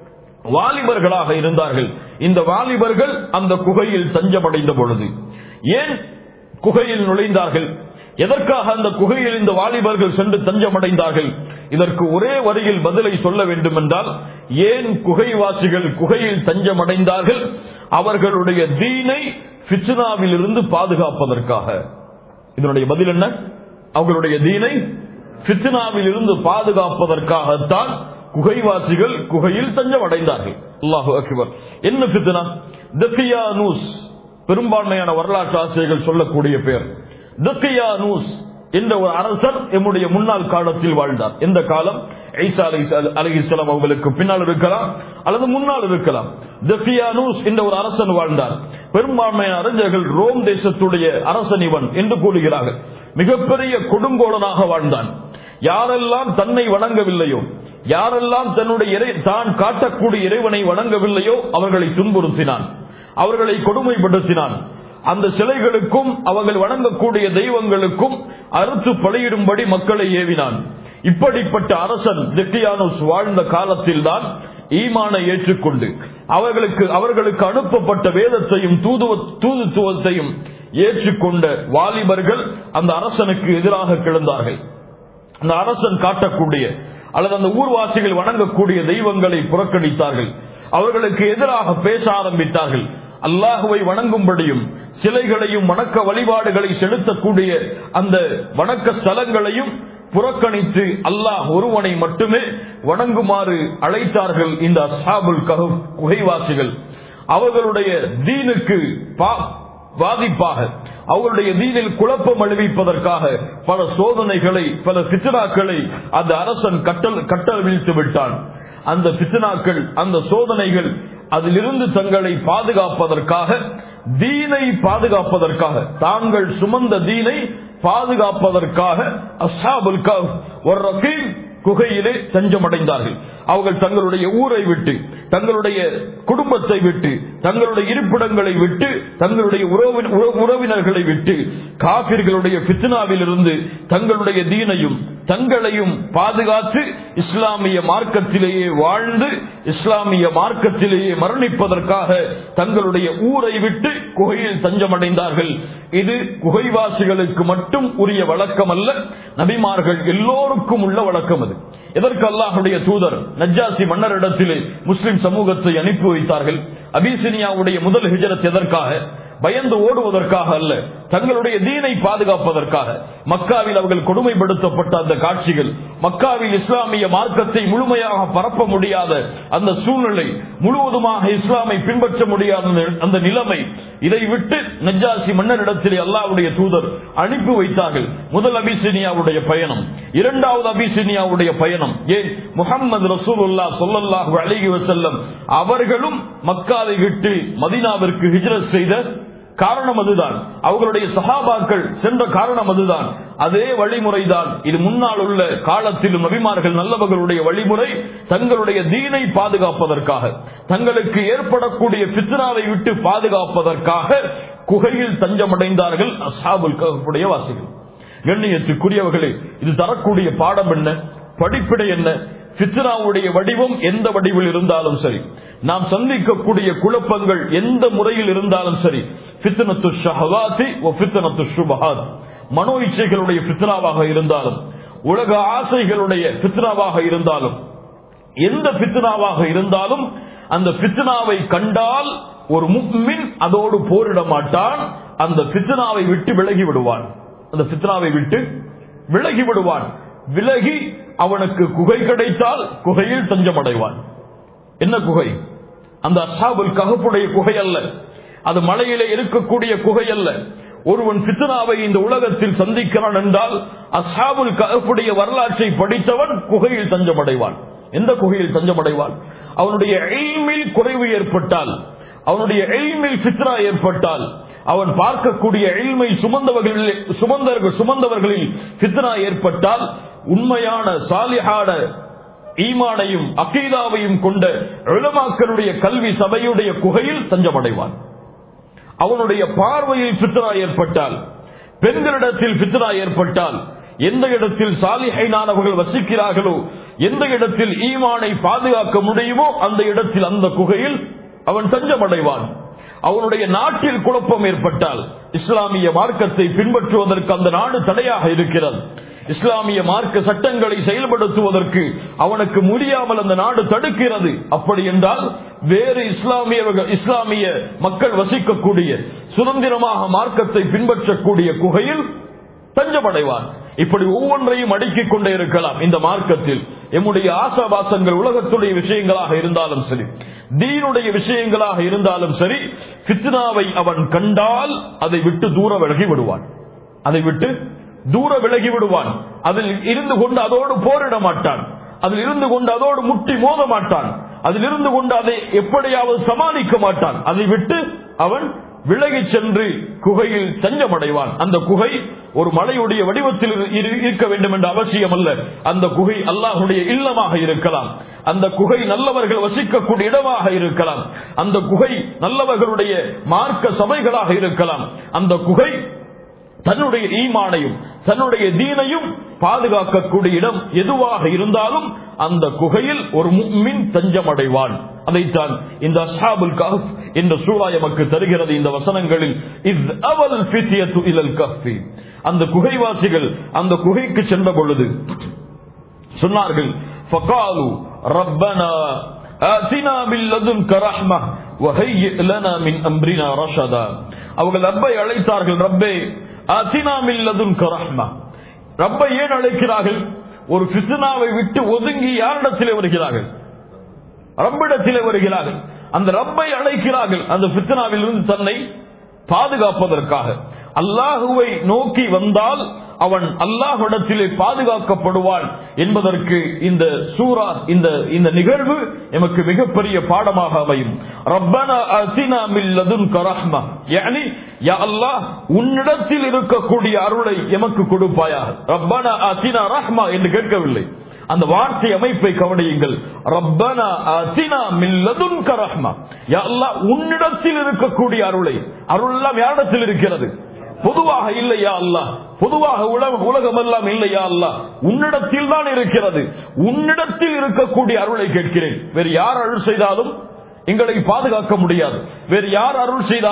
வாலிபர்களாக இருந்தார்கள் இந்த வாலிபர்கள் அந்த குகையில் தஞ்சமடைந்த பொழுது ஏன் குகையில் நுழைந்தார்கள் எதற்காக அந்த குகையில் இந்த வாலிபர்கள் சென்று தஞ்சமடைந்தார்கள் இதற்கு ஒரே வரியில் பதிலை சொல்ல வேண்டும் என்றால் ஏன் குகைவாசிகள் குகையில் தஞ்சமடைந்தார்கள் அவர்களுடைய தீனை பிச்சுனாவில் இருந்து பாதுகாப்பதற்காக இதனுடைய பதில் என்ன அவர்களுடைய தீனை பிச்சுனாவில் இருந்து பாதுகாப்பதற்காகத்தான் குகைவாசிகள் குகையில் தஞ்சமடைந்தார்கள் அல்லாஹு அக்பர் என்ன பித்னா தக்கியானூஸ் பெரும்பான்மையான வரலாற்று ஆசிரியர்கள் சொல்லக்கூடிய பேர் தக்கியானூஸ் என்ற ஒரு அரசர் எம்முடைய முன்னாள் காலத்தில் வாழ்ந்தார் எந்த காலம் ஐசா அலி அலிஸ்லாம் அவங்களுக்கு பின்னால் இருக்கலாம் அல்லது முன்னால் இருக்கலாம் தக்கியானூஸ் என்ற ஒரு அரசன் வாழ்ந்தார் பெரும்பான்மையான அறிஞர்கள் ரோம் தேசத்துடைய அரசன் இவன் என்று கூறுகிறார்கள் மிகப்பெரிய கொடுங்கோலனாக வாழ்ந்தான் யாரெல்லாம் தன்னை வணங்கவில்லையோ யாரெல்லாம் தன்னுடைய இறை தான் காட்டக்கூடிய இறைவனை வணங்கவில்லையோ அவர்களை துன்புறுத்தினான் அவர்களை கொடுமைப்படுத்தினான் அந்த சிலைகளுக்கும் அவர்கள் வணங்கக்கூடிய தெய்வங்களுக்கும் அறுத்து பலியிடும்படி மக்களை ஏவினான் இப்படிப்பட்ட அரசன் திட்டியானோஸ் வாழ்ந்த காலத்தில் தான் ஈமானை ஏற்றுக்கொண்டு அவர்களுக்கு அவர்களுக்கு அனுப்பப்பட்ட வேதத்தையும் தூதுவ தூதுத்துவத்தையும் ஏற்றுக்கொண்ட வாலிபர்கள் அந்த அரசனுக்கு எதிராக கிளந்தார்கள் அந்த அரசன் காட்டக்கூடிய அல்லது அந்த ஊர்வாசிகள் வணங்கக்கூடிய தெய்வங்களை புறக்கணித்தார்கள் அவர்களுக்கு எதிராக பேச ஆரம்பித்தார்கள் அல்லாஹுவை வணங்கும்படியும் சிலைகளையும் வணக்க வழிபாடுகளை செலுத்தக்கூடிய அந்த வணக்க ஸ்தலங்களையும் புறக்கணித்து அல்லாஹ் ஒருவனை மட்டுமே வணங்குமாறு அழைத்தார்கள் இந்த அசாபுல் கஹப் குகைவாசிகள் அவர்களுடைய தீனுக்கு பாதிப்பாக அவர்களுடைய தீனில் குழப்பம் அழிவிப்பதற்காக பல சோதனைகளை பல பித்னாக்களை அந்த அரசன் கட்டல் கட்டல் வீழ்த்து விட்டான் அந்த பித்னாக்கள் அந்த சோதனைகள் அதிலிருந்து தங்களை பாதுகாப்பதற்காக தீனை பாதுகாப்பதற்காக தாங்கள் சுமந்த தீனை பாதுகாப்பதற்காக அசாபுல் ஒரு ரஃபீம் குகையிலே தஞ்சமடைந்தார்கள் அவர்கள் தங்களுடைய ஊரை விட்டு தங்களுடைய குடும்பத்தை விட்டு தங்களுடைய இருப்பிடங்களை விட்டு தங்களுடைய உறவினர்களை விட்டு காபிர்களுடைய பித்னாவில் இருந்து தங்களுடைய தீனையும் தங்களையும் பாதுகாத்து இஸ்லாமிய மார்க்கத்திலேயே வாழ்ந்து இஸ்லாமிய மார்க்கத்திலேயே மரணிப்பதற்காக தங்களுடைய ஊரை விட்டு குகையில் தஞ்சமடைந்தார்கள் இது குகைவாசிகளுக்கு மட்டும் உரிய வழக்கம் அல்ல நபிமார்கள் எல்லோருக்கும் உள்ள வழக்கம் அது எதற்கு அல்லாஹுடைய தூதர் நஜ்ஜாசி மன்னரிடத்திலே முஸ்லிம் சமூகத்தை அனுப்பி வைத்தார்கள் அபிசினியாவுடைய முதல் ஹிஜரத் எதற்காக பயந்து ஓடுவதற்காக அல்ல தங்களுடைய தீனை பாதுகாப்பதற்காக மக்காவில் அவர்கள் கொடுமைப்படுத்தப்பட்ட அந்த காட்சிகள் மக்காவில் இஸ்லாமிய மார்க்கத்தை முழுமையாக பரப்ப முடியாத அந்த சூழ்நிலை முழுவதுமாக இஸ்லாமை பின்பற்ற முடியாத அந்த நிலைமை இதை விட்டு நஜாசி மன்னரிடத்திலே அல்லாவுடைய தூதர் அனுப்பி வைத்தார்கள் முதல் அபிசினியாவுடைய பயணம் இரண்டாவது அபிசினியாவுடைய பயணம் ஏன் முகமது ரசூலுல்லா சொல்லல்லாஹு அழகி வசல்லம் அவர்களும் மக்காவை விட்டு மதினாவிற்கு ஹிஜ்ரத் செய்த காரணம் அதுதான் அவர்களுடைய சகாபாக்கள் சென்ற காரணம் அதுதான் அதே வழிமுறைதான் இது முன்னால் உள்ள காலத்திலும் நபிமார்கள் நல்லவர்களுடைய வழிமுறை தங்களுடைய தீனை பாதுகாப்பதற்காக தங்களுக்கு ஏற்படக்கூடிய பித்னாவை விட்டு பாதுகாப்பதற்காக குகையில் தஞ்சமடைந்தார்கள் அசாபுல் கஹுடைய வாசிகள் கண்ணியத்துக்குரியவர்களே இது தரக்கூடிய பாடம் என்ன படிப்பிடை என்ன பித்னாவுடைய வடிவம் எந்த வடிவில் இருந்தாலும் சரி நாம் சந்திக்கக்கூடிய குழப்பங்கள் எந்த முறையில் இருந்தாலும் சரி பித்தனத்து ஷஹவாத்தி பித்தனத்து சுபஹாத் மனோ இச்சைகளுடைய பித்னாவாக இருந்தாலும் உலக ஆசைகளுடைய பித்னாவாக இருந்தாலும் எந்த பித்னாவாக இருந்தாலும் அந்த பித்னாவை கண்டால் ஒரு முக்மின் அதோடு போரிட மாட்டான் அந்த பித்னாவை விட்டு விலகி விடுவான் அந்த பித்னாவை விட்டு விலகி விடுவான் விலகி அவனுக்கு குகை கிடைத்தால் குகையில் தஞ்சமடைவான் என்ன குகை அந்த அசாபுல் ககப்புடைய குகை அல்ல அது மலையிலே இருக்கக்கூடிய குகை அல்ல ஒருவன் பித்னாவை இந்த உலகத்தில் சந்திக்கிறான் என்றால் அசாபுல் ககப்புடைய வரலாற்றை படித்தவன் குகையில் தஞ்சமடைவான் எந்த குகையில் தஞ்சமடைவான் அவனுடைய எய்மில் குறைவு ஏற்பட்டால் அவனுடைய எய்மில் பித்னா ஏற்பட்டால் அவன் பார்க்கக்கூடிய எழ்மை சுமந்தவர்களில் சுமந்தர்கள் சுமந்தவர்களில் பித்னா ஏற்பட்டால் உண்மையான சாலிஹான ஈமானையும் அகீதாவையும் கொண்ட எழுமாக்களுடைய கல்வி சபையுடைய குகையில் தஞ்சமடைவான் அவனுடைய பார்வையில் பித்னா ஏற்பட்டால் பெண்களிடத்தில் பித்னா ஏற்பட்டால் எந்த இடத்தில் சாலிஹைனானவர்கள் வசிக்கிறார்களோ எந்த இடத்தில் ஈமானை பாதுகாக்க முடியுமோ அந்த இடத்தில் அந்த குகையில் அவன் தஞ்சமடைவான் அவனுடைய நாட்டில் குழப்பம் ஏற்பட்டால் இஸ்லாமிய மார்க்கத்தை பின்பற்றுவதற்கு அந்த நாடு தடையாக இருக்கிறது இஸ்லாமிய மார்க்க சட்டங்களை செயல்படுத்துவதற்கு அவனுக்கு முடியாமல் அந்த நாடு தடுக்கிறது அப்படி என்றால் வேறு இஸ்லாமிய இஸ்லாமிய மக்கள் வசிக்கக்கூடிய சுதந்திரமாக மார்க்கத்தை பின்பற்றக்கூடிய குகையில் தஞ்சமடைவான் இப்படி ஒவ்வொன்றையும் அடுக்கிக் கொண்டே இருக்கலாம் இந்த மார்க்கத்தில் எம்முடைய ஆசாபாசங்கள் உலகத்துடைய விஷயங்களாக இருந்தாலும் சரி தீனுடைய விஷயங்களாக இருந்தாலும் சரி பித்னாவை அவன் கண்டால் அதை விட்டு தூர விலகி விடுவான் அதை விட்டு தூர விலகி விடுவான் அதில் இருந்து கொண்டு அதோடு போரிட மாட்டான் அதில் இருந்து கொண்டு அதோடு முட்டி மோத மாட்டான் அதில் இருந்து கொண்டு அதை எப்படியாவது சமாளிக்க மாட்டான் அதை விட்டு அவன் விலகி சென்று குகையில் தஞ்சமடைவான் அந்த குகை ஒரு மலையுடைய வடிவத்தில் இருக்க வேண்டும் என்ற அவசியம் அல்ல அந்த குகை அல்லாஹுடைய இல்லமாக இருக்கலாம் அந்த குகை நல்லவர்கள் வசிக்கக்கூடிய இடமாக இருக்கலாம் அந்த குகை நல்லவர்களுடைய மார்க்க சபைகளாக இருக்கலாம் அந்த குகை தன்னுடைய ஈமானையும் தன்னுடைய தீனையும் பாதுகாக்கக்கூடிய இடம் எதுவாக இருந்தாலும் அந்த குகையில் ஒரு முக்மின் தஞ்சமடைவான் அதைத்தான் இந்த அஸ்ஹாபுல் கஹப் என்ற சூழா எமக்கு தருகிறது இந்த வசனங்களில் இஸ் அவல் ஃபித்யத்து இலல் கஹ்ஃபி அந்த குகைவாசிகள் அந்த குகைக்கு சென்ற பொழுது சொன்னார்கள் ஃபகாலு ரப்பனா ஆதினா மின் லதுன்க ரஹ்ம வஹய்யிக் லனா மின் அம்ரினா ரஷதா அவர்கள் ரப்பை அழைத்தார்கள் ரப்பே ஆதினா மின் லதுன்க ரஹ்ம ரப்பை ஏன் அழைக்கிறார்கள் ஒரு பித்னாவை விட்டு ஒதுங்கி யாரிடத்திலே வருகிறார்கள் ரப்பிடத்திலே வருகிறார்கள் அந்த ரப்பை அழைக்கிறார்கள் அந்த பித்னாவில் இருந்து தன்னை பாதுகாப்பதற்காக அல்லாஹுவை நோக்கி வந்தால் அவன் அல்லாஹ்விடத்திலே பாதுகாக்கப்படுவான் என்பதற்கு இந்த சூரா இந்த இந்த நிகழ்வு எமக்கு மிகப்பெரிய பாடமாக அமையும் ரப்பனா அசினா மின் லதுன்க ரஹ்மா யானி யா அல்லாஹ் உன்னிடத்தில் இருக்கக்கூடிய அருளை எமக்கு கொடுப்பாயாக ரப்பனா அசினா ரஹ்மா என்று கேட்கவில்லை அந்த வார்த்தை அமைப்பை கவனியுங்கள் ரப்பனா அசினா மின் லதுன்க ரஹ்மா யா அல்லாஹ் உன்னிடத்தில் இருக்கக்கூடிய அருளை அருள் எல்லாம் யாரிடத்தில் இருக்கிறது பொதுவாக இல்லையா அல்லாஹ் பொதுவாக உலகம் உலகம் எல்லாம் இல்லையா அல்லாஹ் உன்னிடத்தில் தான் இருக்கிறது உன்னிடத்தில் இருக்கக்கூடிய அருளை கேட்கிறேன் வேறு யார் அருள் செய்தாலும் எங்களை பாதுகாக்க முடியாது வேறு யார் அருள் செய்தாலும்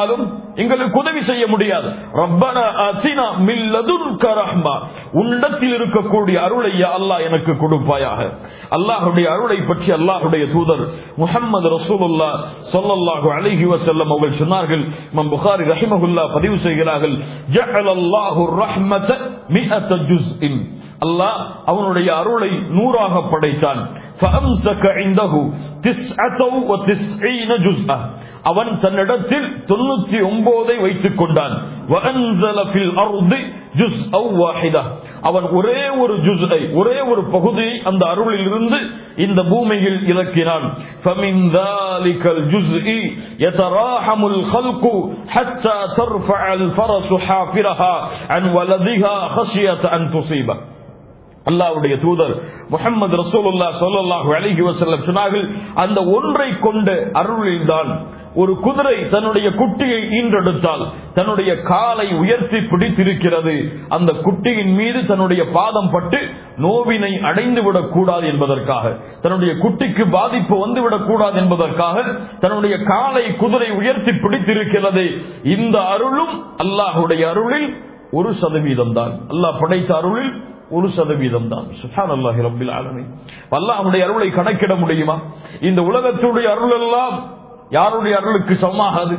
எங்களுக்கு உதவி செய்ய முடியாது ரப்பனா அத்தினா மின் லதுன்க ரஹ்மா உன்னிடத்தில் இருக்கக்கூடிய அருளை யா அல்லாஹ் எனக்கு கொடுப்பாயாக அல்லாஹுடைய அருளை பற்றி அல்லாஹுடைய தூதர் முஹம்மது ரசூலுல்லாஹ் ஸல்லல்லாஹு அலைஹி வஸல்லம் அவர்கள் சொன்னார்கள் இமாம் புகாரி ரஹிமஹுல்லா பதிவு செய்கிறார்கள் ஜஅலல்லாஹு ரஹ்மத மிஅத ஜுஸ்இன் அல்லாஹ் அவனுடைய அருளை நூறாக படைத்தான் فأمسك عنده تسعة وتسعين جزءا அவன் தன்னிடத்தில் தொண்ணூத்தி ஒன்பதை வைத்துக் கொண்டான் وأنزل في الأرض جزءا واحدة அவன் ஒரே ஒரு ஜுஸ்ஐ ஒரே ஒரு பகுதியை அந்த அருளில் இருந்து இந்த பூமியில் இறக்கினான் فمن ذلك الجزء يتراحم الخلق حتى ترفع الفرس حافرها عن ولدها خشية أن تصيبه அல்லாவுடைய தூதர் முகமது ரசூலுல்லா சொல்லல்லாஹு அழகி வசல்லம் சொன்னார்கள் அந்த ஒன்றை கொண்ட அருளில்தான் ஒரு குதிரை தன்னுடைய குட்டியை ஈன்றெடுத்தால் தன்னுடைய காலை உயர்த்தி பிடித்திருக்கிறது அந்த குட்டியின் மீது தன்னுடைய பாதம் பட்டு நோவினை அடைந்து விடக்கூடாது என்பதற்காக தன்னுடைய குட்டிக்கு பாதிப்பு வந்துவிடக் கூடாது என்பதற்காக தன்னுடைய காலை குதிரை உயர்த்தி பிடித்திருக்கிறது இந்த அருளும் அல்லாஹுடைய அருளில் ஒரு சதவீதம் தான் அல்லாஹ் படைத்த அருளில் ஒரு சதவீதம் தான் சுஹான் அல்லாஹி ரபில் ஆலமி அல்லாஹுடைய அருளை கணக்கிட முடியுமா இந்த உலகத்துடைய அருள் எல்லாம் யாருடைய அருளுக்கு சமமாகாது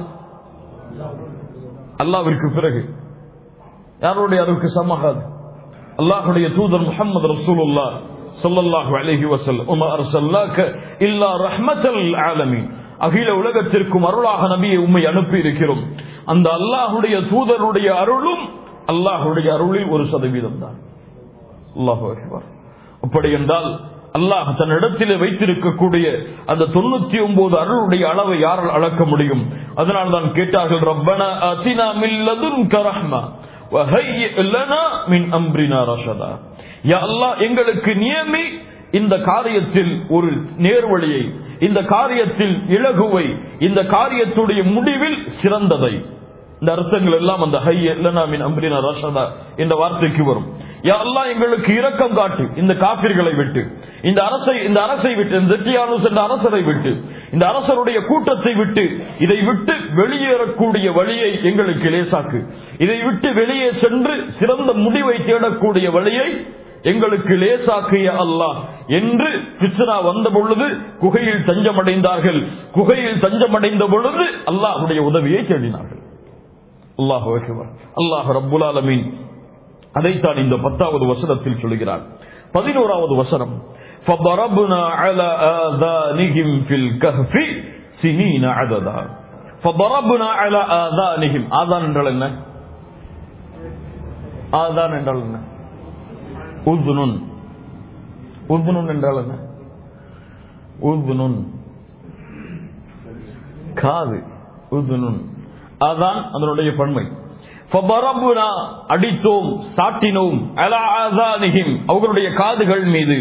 அல்லாவிற்கு பிறகு யாருடைய அருளுக்கு சமமாகாது அல்லாஹுடைய தூதர் முகமது ரசூலுல்லா சொல்லல்லாஹு அலைஹி வஸல்லம் அர்சல்லாக இல்லா ரஹ்மத்தல் ஆலமீன் அகில உலகத்திற்கும் அருளாக நபியை உண்மை அனுப்பி இருக்கிறோம் அந்த அல்லாஹுடைய தூதருடைய அருளும் அல்லாஹுடைய அருளில் ஒரு சதவீதம் தான் அல்லாஹு அக்பர் அப்படி என்றால் அல்லாஹ் தன்னிடத்திலே வைத்திருக்கக்கூடிய அந்த தொண்ணூத்தி ஒன்பது அருளுடைய அளவை யாரால் அளக்க முடியும் அதனால் தான் கேட்டார்கள் ரப்பனா அத்தினா மில்லதுன் கரஹ்மா எங்களுக்கு நியமி இந்த காரியத்தில் ஒரு நேர்வழியை இந்த காரியத்தில் இலகுவை இந்த காரியத்துடைய முடிவில் சிறந்ததை இந்த அர்த்தங்கள் எல்லாம் அந்த ஹை மின் அம்ரினா ரஷதா என்ற வார்த்தைக்கு வரும் யா அல்லாஹ் எங்களுக்கு இரக்கம் காட்டு இந்த காப்பிர்களை விட்டு இந்த அரசை இந்த அரசை விட்டு இந்த ஜெட்டியானூஸ் என்ற அரசரை விட்டு இந்த அரசருடைய கூட்டத்தை விட்டு இதை விட்டு வெளியேறக்கூடிய வழியை எங்களுக்கு லேசாக்கு இதை விட்டு வெளியே சென்று சிறந்த முடிவை தேடக்கூடிய வழியை எங்களுக்கு லேசாக்கிய அல்லாஹ் என்று பித்னா வந்த பொழுது குகையில் தஞ்சமடைந்தார்கள் குகையில் தஞ்சமடைந்த பொழுது அல்லாஹுடைய உதவியை தேடினார்கள் அல்லாஹ் அல்லாஹ் ரப்புல் ஆலமீன் அதைத்தான் இந்த பத்தாவது வசனத்தில் சொல்கிறார் பதினோராவது வசனம் فضربنا على آذانهم في الكهف سنين عددا فضربنا على آذانهم ஆதான் என்றால் என்ன ஆதான் என்றால் என்ன உதுனுன் உதுனுன் என்றால் என்ன உதுனுன் காது உதுனுன் அதான் அதனுடைய பன்மை அடித்தோம் சாட்டினோம் அவர்களுடைய காதுகள் மீது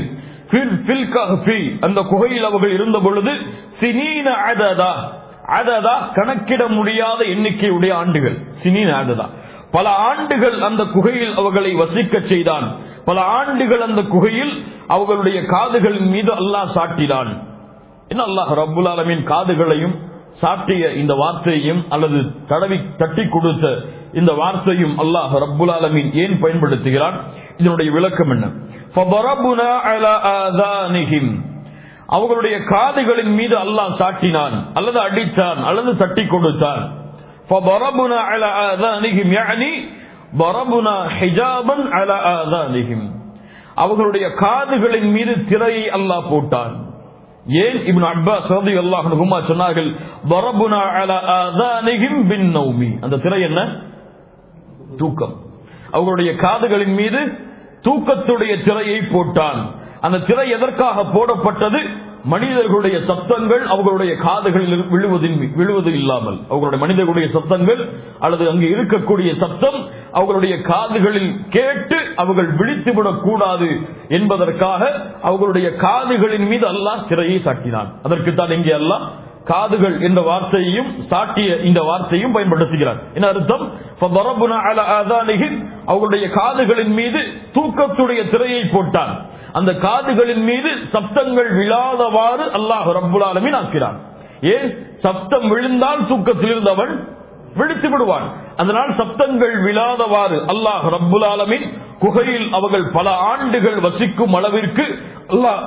அந்த குகையில் அவர்கள் இருந்த பொழுது சினீன அததா அததா கணக்கிட முடியாத எண்ணிக்கையுடைய ஆண்டுகள் சினீன அததா பல ஆண்டுகள் அந்த குகையில் அவர்களை வசிக்க செய்தான் பல ஆண்டுகள் அந்த குகையில் அவர்களுடைய காதுகளின் மீது அல்லாஹ் சாட்டினான் என்ன அல்லாஹ் ரபுல் ஆலமின் காதுகளையும் சாட்டிய இந்த வார்த்தையும் அல்லது தடவி தட்டி கொடுத்த இந்த வார்த்தையும் அல்லாஹ் ரப்புல் ஆலமீன் ஏன் பயன்படுத்துகிறான் இதனுடைய விளக்கம் என்ன அவர்களுடைய காதுகளின் மீது அல்லாஹ் சாட்டினான் அல்லது அடித்தான் அல்லது தட்டி கொடுத்தான் அவர்களுடைய காதுகளின் மீது திரையை அல்லாஹ் போட்டான் ஏன் இப்னு அப்பாஸ் ரலியல்லாஹு அன்ஹுமா சொன்னார்கள் வரபுனா அலா ஆதானிஹிம் பின் நௌமி அந்த திரை என்ன தூக்கம் அவர்களுடைய காதுகளின் மீது தூக்கத்துடைய திரையை போட்டான் அந்த திரை எதற்காக போடப்பட்டது மனிதர்களுடைய சப்தங்கள் அவர்களுடைய காதுகளில் விழுவதின் விழுவது இல்லாமல் அவர்களுடைய மனிதர்களுடைய சப்தங்கள் அல்லது அங்கு இருக்கக்கூடிய சப்தம் அவர்களுடைய காதுகளில் கேட்டு அவர்கள் விழித்துவிடக் கூடாது என்பதற்காக அவர்களுடைய காதுகளின் மீது அல்லாஹ் திரையை சாட்டினான் அதற்குத்தான் இங்கே அல்லாஹ் காதுகள் என்ற வார்த்தையையும் சாட்டிய இந்த வார்த்தையும் பயன்படுத்துகிறார் என்ன அர்த்தம் அவர்களுடைய காதுகளின் மீது தூக்கத்துடைய திரையை போட்டான் அந்த காதுகளின் மீது சப்தங்கள் விழாதவாறு அல்லாஹ் ரப்புல் ஆலமீன் ஆக்கிறான் ஏன் சப்தம் விழுந்தால் தூக்கத்தில் இருந்தவன் விழித்து விடுவான் அதனால் சப்தங்கள் விழாதவாறு அல்லாஹ் ரப்புல் ஆலமின் குகையில் அவர்கள் பல ஆண்டுகள் வசிக்கும் அளவிற்கு அல்லாஹ்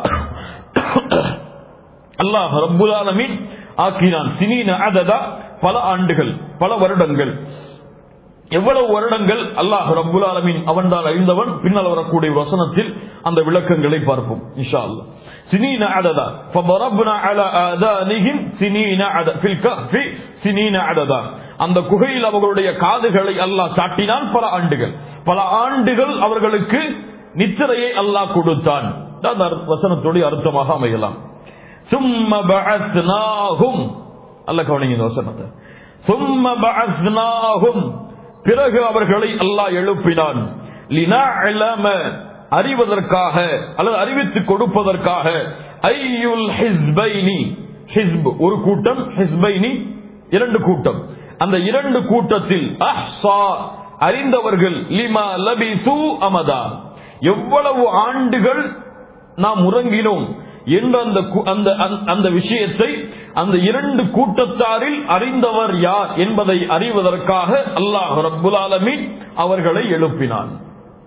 அல்லாஹ் ரப்புல் ஆலமின் ஆக்கினான் சினீன அததா பல ஆண்டுகள் பல வருடங்கள் எவ்வளவு வருடங்கள் அல்லாஹ் ரப்புல் ஆலமின் அவன் தான் அறிந்தவன் பின்னால் வரக்கூடிய வசனத்தில் அந்த விளக்கங்களை பார்ப்போம் இன்ஷா அல்லாஹ் سنين عددا فضربنا على آذانهم سنين عددا في الكهف سنين عددا அந்த குகையில் அவர்களுடைய காதுகளை அல்லாஹ் சாட்டினான் பல ஆண்டுகள் பல ஆண்டுகள் அவர்களுக்கு நித்திரையை அல்லாஹ் கொடுத்தான் அந்த வசனத்துடைய அர்த்தமாக அமையலாம் சும்ம பஅஸ்னாஹும் அல்லாஹ் கவனிங்க இந்த வசனத்தை சும்ம பஅஸ்னாஹும் பிறகு அவர்களை அல்லாஹ் எழுப்பினான் லினஅலம அறிவதற்காக அல்லது அறிவித்து கொடுப்பதற்காக ஐயுல் ஹிஸ்பைனி ஹிஸ்ப் ஒரு கூட்டம் ஹிஸ்பைனி இரண்டு கூட்டம் அந்த இரண்டு கூட்டத்தில் அஹ்சா அறிந்தவர்கள் லிமா லபிசு அமதா எவ்வளவு ஆண்டுகள் நாம் உறங்கினோம் என்ற அந்த கு- அந்த அந்த- அந்த விஷயத்தை அந்த இரண்டு கூட்டத்தாரில் அறிந்தவர் யார் என்பதை அறிவதற்காக அல்லாஹ் ரப்புல் ஆலமீன் அவர்களை எழுப்பினான்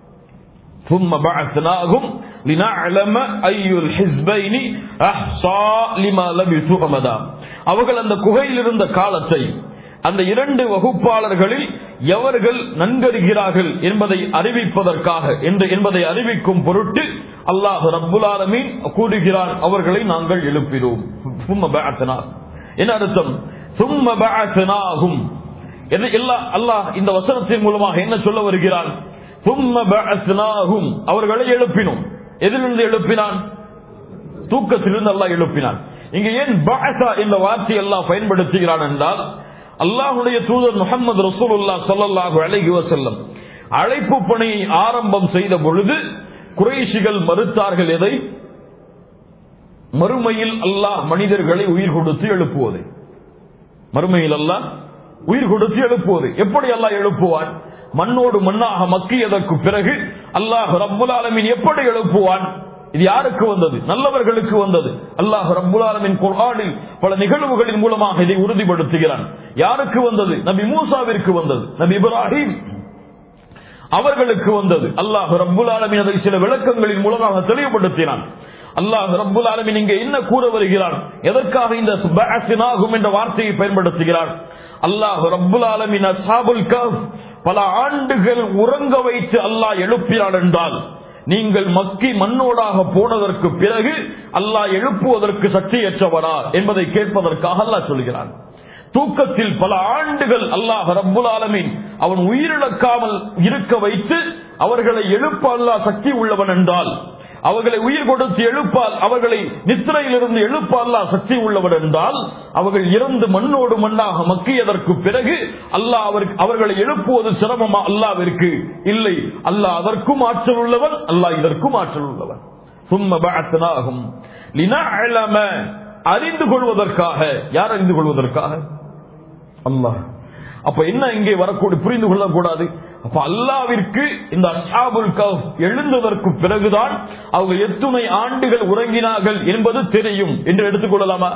ثم بعثناهم لنعلم أي الحزبين أحصى لما لبثوا أمدا அவர்கள் அந்த குகையில் இருந்த காலத்தை அந்த இரண்டு வகுப்பாளர்களில் எவர்கள் நன்கறிகிறார்கள் என்பதை அறிவிப்பதற்காக என்று- என்பதை அறிவிக்கும் பொருட்டு அல்லாஹ் ரப்புல் ஆலமீன் கூறுகிறான் அவர்களை நாங்கள் எழுப்பினோம் ثم بعثنا. என்ன அர்த்தம் ثم بعثناهم எது- எல்லா- அல்லாஹ் இந்த வசனத்தின் மூலமாக என்ன சொல்ல வருகிறான் ثم بعثناهم. அவர்களை எழுப்பினோம் எதிலிருந்து எழுப்பினான் தூக்கத்திலிருந்து அல்லாஹ் எழுப்பினான் இங்க ஏன் பஅஸா என்ற வார்த்தை அல்லாஹ் பயன்படுத்துகிறான் என்றால் அல்லாஹ்வுடைய தூதர் முகமது ரசூலுல்லாஹ் ஸல்லல்லாஹு அலைஹி வஸல்லம் அழைப்பு பணியை ஆரம்பம் செய்த பொழுது குறைஷிகள் மறுத்தார்கள் எதை மறுமையில் அல்லாஹ் மனிதர்களை உயிர் கொடுத்து எழுப்புவது மறுமையில் அல்லாஹ் உயிர் கொடுத்து எழுப்புவது எப்படி அல்லாஹ் எழுப்புவான் மண்ணோடு மண்ணாக மக்கியதற்கு பிறகு அல்லாஹ் ரப்புல் ஆலமீன் எப்படி எழுப்புவான் இது யாருக்கு வந்தது நல்லவர்களுக்கு வந்தது அல்லாஹ் ரப்புல் ஆலமீன் குர்ஆனில் பல நிகழ்வுகளின் மூலமாக இதை உறுதிப்படுத்துகிறான் யாருக்கு வந்தது நபி மூசாவிற்கு வந்தது நபி இப்ராஹிம் அவர்களுக்கு வந்தது அல்லாஹ் ரப்புல் ஆலமீன் அதை சில விளக்கங்களின் மூலமாக தெளிவுபடுத்தினான் அல்லாஹ் ரப்புல் ஆலமீன் இங்கே என்ன கூற வருகிறான் எதற்காக இந்த பஅஸ்னாகும் என்ற வார்த்தையை பயன்படுத்துகிறான் அல்லாஹ் ரப்புல் ஆலமீன் அஸ்ஹாபுல் கஹ்ஃப் பல ஆண்டுகள் உறங்க வைத்து அல்லாஹ் எழுப்பினான் என்றால் நீங்கள் மக்கி மண்ணோடாக போனதற்கு பிறகு அல்லாஹ் எழுப்புவதற்கு சக்தியற்றவரா என்பதை கேட்பதற்காக அல்லாஹ் சொல்கிறான் தூக்கத்தில் பல ஆண்டுகள் அல்லாஹ் ரப்புல் ஆலமீன் அவன் உயிரிழக்காமல் இருக்க வைத்து அவர்களை எழுப்ப அல்லாஹ் சக்தி உள்ளவன் என்றால் அவர்களை உயிர் கொடுத்து எழுப்பால் அவர்களை நித்திரையிலிருந்து எழுப்ப அல்லாஹ் சக்தி உள்ளவன் என்றால் அவர்கள் இறந்து மண்ணோடு மண்ணாக மக்கியதற்கு பிறகு அல்லாஹ் அவர் அவர்களை எழுப்புவது சிரமமா அல்லாவிற்கு இல்லை அல்லாஹ் அதற்கும் ஆற்றல் உள்ளவன் அல்லாஹ் இதற்கும் ஆற்றல் உள்ளவன் சும்ம பஅத்னாஹும் லினஅலம அறிந்து கொள்வதற்காக யார் அறிந்து கொள்வதற்காக அல்லாஹ் அப்ப என்ன இங்கே வரக்கூடிய புரிந்து கொள்ளக்கூடாது அப்ப அல்லாவிற்கு இந்த அஸ்ஹாபுல் கஹ் எழுந்ததற்கு பிறகுதான் அவங்க எத்துணை ஆண்டுகள் உறங்கினார்கள் என்பது தெரியும் என்று எடுத்துக்கொள்ளலாமா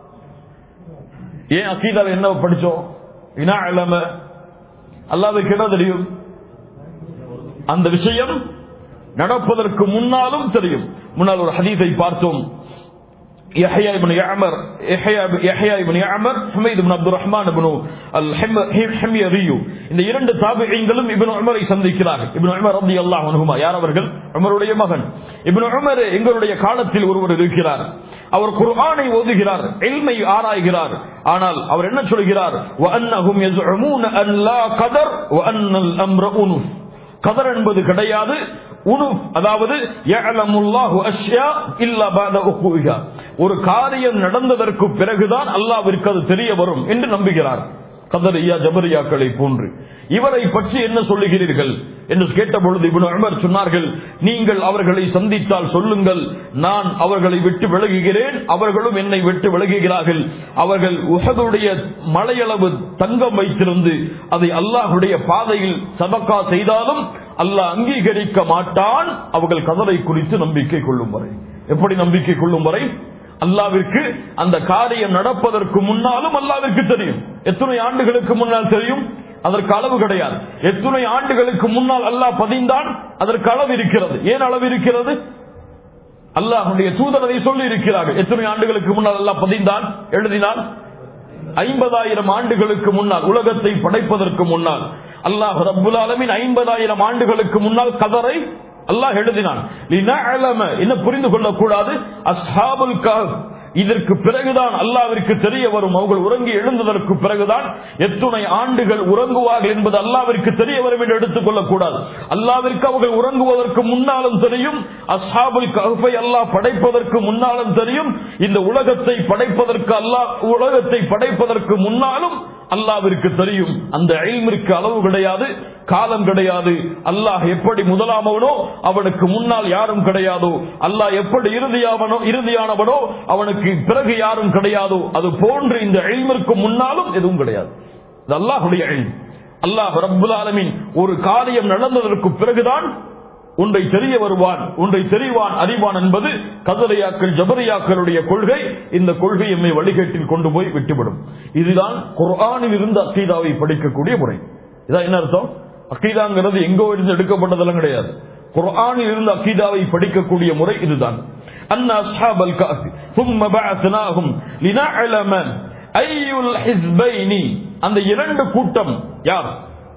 ஏன் அக்கீதால என்ன படிச்சோம் இனா இளம அல்லாவுக்கு என்ன தெரியும் அந்த விஷயம் நடப்பதற்கு முன்னாலும் தெரியும் முன்னால் ஒரு ஹதீஸை பார்த்தோம் يحيى بن يعمر يحيى يحيى بن يعمر حميد بن عبد الرحمن بن الحميري இந்த இரண்டு தாபிஈங்களும் இப்னு உமரை சந்திக்கிறார்கள் இப்னு உமர் ரலியல்லாஹு அன்ஹுமா யார் அவர்கள் உமருடைய மகன் இப்னு உமர் எங்களுடைய காலத்தில் ஒருவர் இருக்கிறார் அவர் குர்ஆனை ஓதுகிறார் இல்மை ஆராய்கிறார் ஆனால் அவர் என்ன சொல்கிறார் வஅன்னஹும் யஸ்உமூன அன் லா கதர் வஅன்னல் அம்ர உனுஃப் கதர் என்பது கிடையாது உனுஃப் அதாவது யஅலமுல்லாஹு அஷ்யா இல்லா பஅத உகுஹா ஒரு காரியம் நடந்ததற்கு பிறகுதான் அல்லாஹ்விற்கு அது தெரிய வரும் என்று நம்புகிறார் கதரியா ஜபரியாக்களை போன்று இவரை பற்றி என்ன சொல்லுகிறீர்கள் என்று கேட்ட பொழுது இப்னு உமர் சொன்னார்கள் நீங்கள் அவர்களை சந்தித்தால் சொல்லுங்கள் நான் அவர்களை விட்டு விலகுகிறேன் அவர்களும் என்னை விட்டு விலகுகிறார்கள் அவர்கள் உஹதுடைய மலையளவு தங்கம் வைத்திருந்து அதை அல்லாஹுடைய பாதையில் சபக்கா செய்தாலும் அல்லாஹ் அங்கீகரிக்க மாட்டான் அவர்கள் கதரை குறித்து நம்பிக்கை கொள்ளும் வரை எப்படி நம்பிக்கை கொள்ளும் வரை அல்லாவிற்கு அந்த காரியம் நடப்பதற்கு முன்னாலும் அல்லாவிற்கு தெரியும் எத்தனை ஆண்டுகளுக்கு முன்னால் தெரியும் அதற்கு அளவு கிடையாது எத்தனை ஆண்டுகளுக்கு முன்னால் அல்லாஹ் பதிந்தான் அதற்கு அளவு இருக்கிறது ஏன் அளவு இருக்கிறது அல்லாஹுடைய தூதரதை சொல்லி இருக்கிறார்கள் எத்தனை ஆண்டுகளுக்கு முன்னால் அல்லாஹ் பதிந்தான் எழுதினான் ஐம்பதாயிரம் ஆண்டுகளுக்கு முன்னால் உலகத்தை படைப்பதற்கு முன்னால் அல்லாஹ் ரப்புல் ஆலமின் ஐம்பதாயிரம் ஆண்டுகளுக்கு முன்னால் கதரை அல்லாஹ் எழுதினான் லினஅலம என்ன புரிந்து கொள்ளக்கூடாது அஸ்ஹாபுல் கஹஃப் இதற்கு பிறகுதான் அல்லாவிற்கு தெரிய வரும் அவர்கள் உறங்கி எழுந்ததற்கு பிறகுதான் எத்துணை ஆண்டுகள் உறங்குவார்கள் என்பது அல்லாவிற்கு தெரிய வரும் என்று எடுத்துக் கொள்ளக்கூடாது அல்லாவிற்கு அவர்கள் உறங்குவதற்கு முன்னாலும் தெரியும் அஸ்ஹாபுல் கஹ்ஃபை அல்லாஹ் படைப்பதற்கு முன்னாலும் தெரியும் இந்த உலகத்தை படைப்பதற்கு அல்லாஹ் உலகத்தை படைப்பதற்கு முன்னாலும் அல்லாவிற்கு தெரியும் அந்த இல்மிற்கு அளவு கிடையாது காலம் கிடையாது அல்லாஹ் எப்படி முதலாமவனோ அவனுக்கு முன்னால் யாரும் கிடையாதோ அல்லாஹ் எப்படி இறுதியாவனோ இறுதியானவனோ அவனுக்கு பிறகு யாரும் கிடையாதோ அது போன்று இந்த இல்மிற்கு முன்னாலும் எதுவும் கிடையாது இது அல்லாஹுடைய இல்ம் அல்லாஹ் ரப்புல் ஆலமீன் ஒரு காரியம் நடந்ததற்கு பிறகுதான் ஒன்றை தெரிய வருவான் ஒன்றை தெரிவான் அறிவான் என்பது கதரையாக்கள் ஜபரியாக்களுடைய கொள்கை இந்த கொள்கை எம்மை வழிகேட்டில் கொண்டு போய் விட்டுவிடும் இதுதான் குர்ஆனில் இருந்து அக்கீதாவை படிக்கக்கூடிய முறை இதான் என்ன அர்த்தம் அக்கீதாங்கிறது எங்கோ இருந்து எடுக்கப்பட்டதெல்லாம் கிடையாது குர்ஆனில் இருந்து அக்கீதாவை படிக்கக்கூடிய முறை இதுதான் அன் அஸ்ஹாபல் காஃபி ثم بعثناهم لنعلم اي الحزبين அந்த இரண்டு கூட்டம் யார்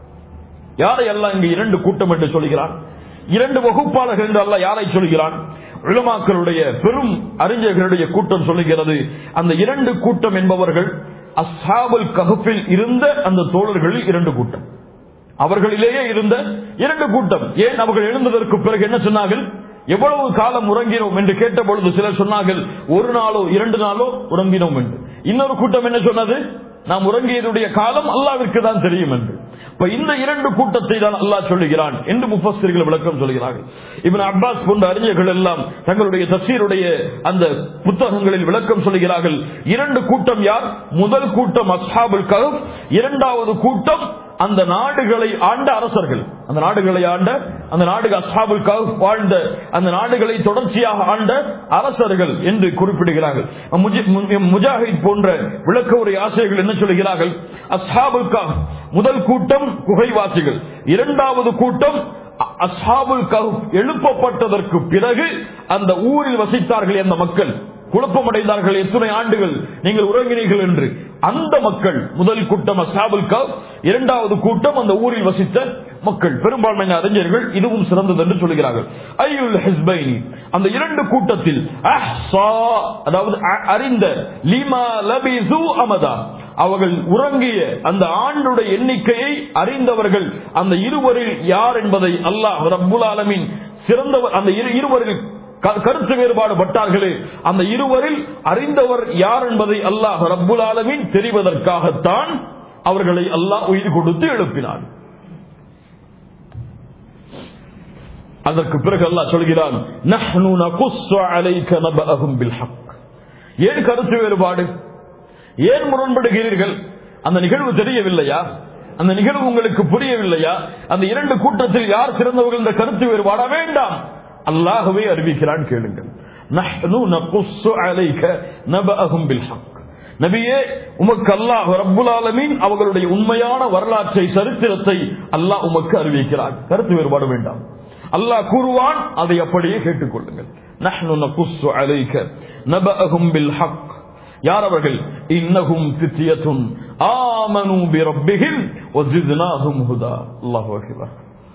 யாரை எல்லாம் இங்கு இரண்டு கூட்டம் என்று சொல்கிறான் இரண்டு வகுப்பாளர்கள் என்று அல்ல யாரை சொல்கிறான் உலமாக்களுடைய பெரும் அறிஞர்களுடைய கூட்டம் சொல்லுகிறது அந்த இரண்டு கூட்டம் என்பவர்கள் அஸ்ஹாபுல் கஹஃபில் இருந்த அந்த தோழர்களில் இரண்டு கூட்டம் அவர்களிலேயே இருந்த இரண்டு கூட்டம் ஏன் அவர்கள் எழுந்ததற்கு பிறகு என்ன சொன்னார்கள் எவ்வளவு காலம் உறங்கினோம் என்று கேட்ட பொழுது சிலர் சொன்னார்கள் ஒரு நாளோ இரண்டு நாளோ உறங்கினோம் என்று இன்னொரு கூட்டம் என்ன சொன்னது நாம் உறங்கியதுடைய காலம் அல்லாவிற்கு தான் தெரியும் என்று இப்ப இந்த இரண்டு கூட்டத்தை தான் அல்லாஹ் சொல்லுகிறான் என்று முஃபஸ்ஸிர்கள் விளக்கம் சொல்கிறார்கள் இவன் அப்பாஸ் போன்ற அறிஞர்கள் எல்லாம் தங்களுடைய தப்சீருடைய அந்த புத்தகங்களில் விளக்கம் சொல்கிறார்கள் இரண்டு கூட்டம் யார் முதல் கூட்டம் அஸ்ஹாபுல் கஹப் இரண்டாவது கூட்டம் அந்த நாடுகளை ஆண்ட அரசர்கள் அந்த நாடுகளை ஆண்ட அந்த நாடு அஸ்ஹாபுல் கஹப் வாழ்ந்த அந்த நாடுகளை தொடர்ச்சியாக ஆண்ட அரசர்கள் என்று குறிப்பிடுகிறார்கள் முஜி- மு- முஜாஹித் போன்ற விளக்க உரை ஆசிரியர்கள் என்ன சொல்கிறார்கள் அஸ்ஹாபுல் கஹப் முதல் கூட்டம் குகைவாசிகள் இரண்டாவது கூட்டம் அ- அஸ்ஹாபுல் கஹப் எழுப்பப்பட்டதற்கு பிறகு அந்த ஊரில் வசித்தார்கள் அந்த மக்கள் குழப்பமடைந்தார்கள் எத்தனை ஆண்டுகள் நீங்கள் உறங்கினீர்கள் என்று அந்த மக்கள் முதல் கூட்டம் அஸ்ஹாபுல் கஹப் இரண்டாவது கூட்டம் அந்த ஊரில் வசித்த மக்கள் பெரும்பான்மையான அறிஞர்கள் இதுவும் சிறந்தது என்று சொல்கிறார்கள் ஐயுல் ஹிஸ்பைனி அந்த இரண்டு கூட்டத்தில் அஹ்ஸா அதாவது அ- அறிந்த லிமா லபிசு அமதா அவர்கள் உறங்கிய அந்த ஆண்டுடைய எண்ணிக்கையை அறிந்தவர்கள் அந்த இருவரில் யார் என்பதை அல்லாஹ் ரப்புல் ஆலமீன் சிறந்தவர் அந்த இரு- இருவரில் க- கருத்து வேறுபாடு பட்டார்களே அந்த இருவரில் அறிந்தவர் யார் என்பதை அல்லாஹ் ரப்புல் ஆலமீன் தெரிவதற்காகத்தான் அவர்களை அல்லாஹ் உயிர் கொடுத்து எழுப்பினார் அதற்கு பிறகு அல்லாஹ் சொல்கிறான் "நஹ்னு நகுஸ்ஸு அலைக நபஅஹும் பில் ஹக்." ஏன் கருத்து வேறுபாடு ஏன் முரண்படுகிறீர்கள் அந்த நிகழ்வு தெரியவில்லையா அந்த நிகழ்வு உங்களுக்கு புரியவில்லையா அந்த இரண்டு கூட்டத்தில் யார் சிறந்தவர்கள் என்ற கருத்து வேறுபாடா வேண்டாம் அல்லாஹ்வே அறிவிக்கிறான் கேளுங்கள் நஹ்னு நகுஸ்ஸு அலைக நபஅஹும் பில் ஹக் நபியே உமக்கு அல்லாஹ் ரப்புல் ஆலமீன் அவர்களுடைய உண்மையான வரலாற்றை சரித்திரத்தை அல்லாஹ் உமக்கு அறிவிக்கிறார் கருத்து வேறுபாடு வேண்டாம் அல்லாஹ் கூறுவான் அதை அப்படியே கேட்டுக்கொள்ளுங்கள் நஹ்னு நகுஸ்ஸு அலைக நபஅஹும் பில் ஹக் யார் அவர்கள் இன்னஹும் ஃபித்யத்துன் ஆமனு பிரப்பிஹிம் வஸித்னாஹும் ஹுதா அல்லாஹு அக்பர்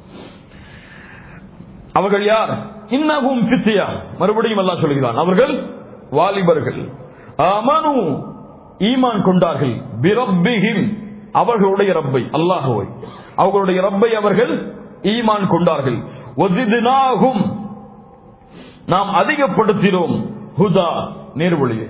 அவர்கள் யார் இன்னகும் பித்தியா மறுபடியும் அல்லாஹ் சொல்கிறான் அவர்கள் வாலிபர்கள் ஆமனு ஈமான் கொண்டார்கள் பிரப்பிஹிம் அவர்களுடைய ரப்பை அல்லாஹுவை அவர்களுடைய ரப்பை அவர்கள் ஈமான் கொண்டார்கள் வஸித்னாஹும் நாம் அதிகப்படுத்தினோம் ஹுதா நேர்வழியை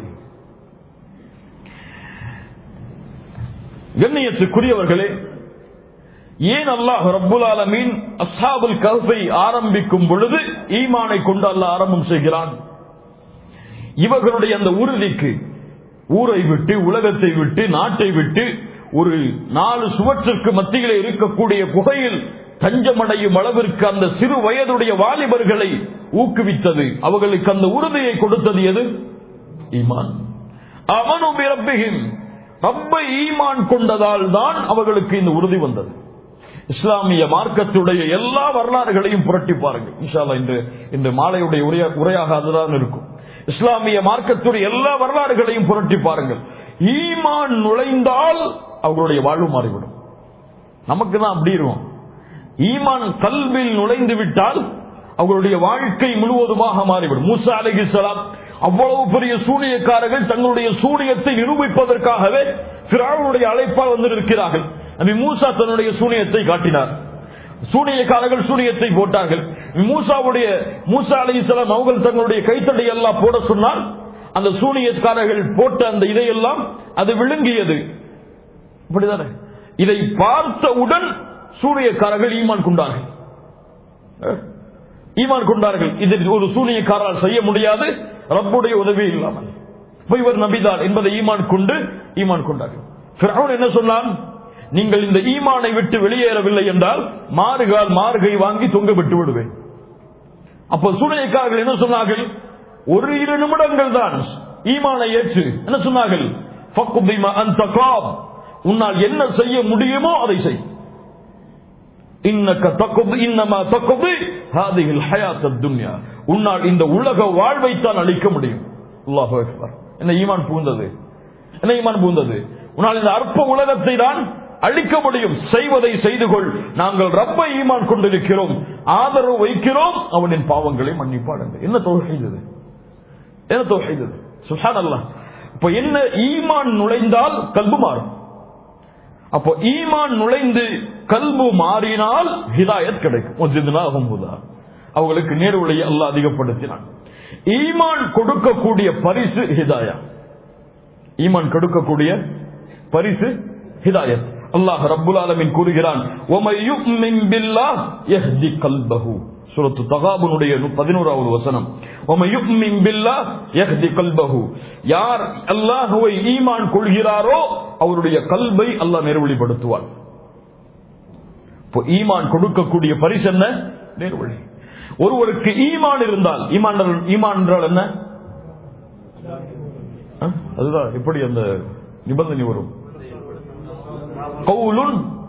கண்ணியத்துக்குரியவர்களே ஏன் அல்லாஹ் ரப்புல் ஆலமீன் அஸ்ஹாபுல் கஹ்ஃபை ஆரம்பிக்கும் பொழுது ஈமானை கொண்டு அல்லாஹ் ஆரம்பம் செய்கிறான் இவர்களுடைய அந்த உறுதிக்கு ஊரை விட்டு உலகத்தை விட்டு நாட்டை விட்டு ஒரு நாலு சுவற்றிற்கு மத்தியிலே இருக்கக்கூடிய குகையில் தஞ்சமடையும் அளவிற்கு அந்த சிறு வயதுடைய வாலிபர்களை ஊக்குவித்தது அவர்களுக்கு அந்த உறுதியை கொடுத்தது எது ஈமான் அவனு பிரப்பிகின் ரப்பை ஈமான் கொண்டதால் தான் அவர்களுக்கு இந்த உறுதி வந்தது இஸ்லாமிய மார்க்கத்துடைய எல்லா வரலாறுகளையும் புரட்டி பாருங்கள் இன்ஷால்லா இன்று இந்த மாலையுடைய உரையா- உரையாக அதுதான் இருக்கும் இஸ்லாமிய மார்க்கத்துடைய எல்லா வரலாறுகளையும் புரட்டி பாருங்கள் ஈமான் நுழைந்தால் அவர்களுடைய வாழ்வு மாறிவிடும் நமக்கு தான் அப்படி இருக்கும் ஈமான் கல்வில் நுழைந்து விட்டால் அவர்களுடைய வாழ்க்கை முழுவதுமாக மாறிவிடும் மூசா அலைஹிஸ்ஸலாம் அவ்வளவு பெரிய சூனியக்காரர்கள் தங்களுடைய சூனியத்தை நிரூபிப்பதற்காகவே பிராவுடைய அழைப்பால் வந்திருக்கிறார்கள் நபி மூசா தன்னுடைய சூனியத்தை காட்டினார் சூனியக்காரர்கள் சூனியத்தை போட்டார்கள் மூசாவுடைய மூசா அலைஹிஸ்ஸலாம் அவர்கள் தங்களுடைய கைத்தடை எல்லாம் போட சொன்னால் அந்த சூனியக்காரர்கள் போட்ட அந்த இதையெல்லாம் அது விழுங்கியது இப்படிதானே இதை பார்த்தவுடன் சூரியக்காரர்கள் ஈமான் கொண்டார்கள் அஹ், ஈமான் கொண்டார்கள் இதை ஒரு சூனியக்காரால் செய்ய முடியாது ரப்புடைய உதவி இல்லாமல் இப்ப இவர் நபிதான் என்பதை ஈமான் கொண்டு ஈமான் கொண்டார்கள் ஃபிரௌன் என்ன சொன்னான் நீங்கள் இந்த ஈமானை விட்டு வெளியேறவில்லை என்றால் மாறுகால் மார்கை வாங்கி தொங்க விட்டு விடுவேன் அப்ப சூனியக்காரர்கள் என்ன சொன்னார்கள் ஒரு இரு நிமிடங்கள் தான் ஈமானை ஏற்று என்ன சொன்னார்கள் ஃபக்குபிமா அன்த காப். உன்னால் என்ன செய்ய முடியுமோ அதை செய் இன்னக்க தக்குது இன்னமா தக்குது ஹாதிஹில் ஹயாத்தத் துன்யா உன்னால் இந்த உலக வாழ்வைத்தான் அளிக்க முடியும் அல்லாஹு அக்பர் என்ன ஈமான் பூந்தது என்ன ஈமான் பூந்தது உன்னால் இந்த அற்ப உலகத்தை தான் அழிக்க முடியும் செய்வதை செய்து கொள் நாங்கள் ரப்ப ஈமான் கொண்டிருக்கிறோம் ஆதரவு வைக்கிறோம் அவனின் பாவங்களை மன்னிப்பாடுங்க என்ன தொகை இது என்ன தொகை இது சுஹான் அல்லாஹ் இப்ப என்ன ஈமான் நுழைந்தால் கல்பு மாறும் அப்போ ஈமான் நுழைந்து கல்பு மாறினால் ஹிதாயத் கிடைக்கும் வஸித்னாஹும் ஹுதா. அவங்களுக்கு நேர்வழியை அல்லாஹ் அதிகப்படுத்தினான் ஈமான் கொடுக்கக்கூடிய பரிசு ஹிதாயா ஈமான் கொடுக்கக்கூடிய பரிசு ஹிதாயத் அல்லாஹ் ரப்புல் ஆலமீன் கூறுகிறான் "வமை யு'மின் பில்லாஹ் யஹ்தி கல்பஹு." சூரத்து தகாபுனுடைய பதினோராவது வசனம் "வமை யு'மின் பில்லாஹ் யஹ்தி கல்பஹு." யார் அல்லாஹுவை ஈமான் கொள்கிறாரோ அவருடைய கல்பை அல்லாஹ் நேர்வழிப்படுத்துவார் இப்போ ஈமான் கொடுக்கக்கூடிய பரிசு என்ன நேர்வழி ஒருவருக்கு ஈமான் இருந்தால் ஈமான் என்றால்- ஈமான் என்றால் என்ன ஆ? அதுதான் எப்படி அந்த நிபந்தனை வரும் قول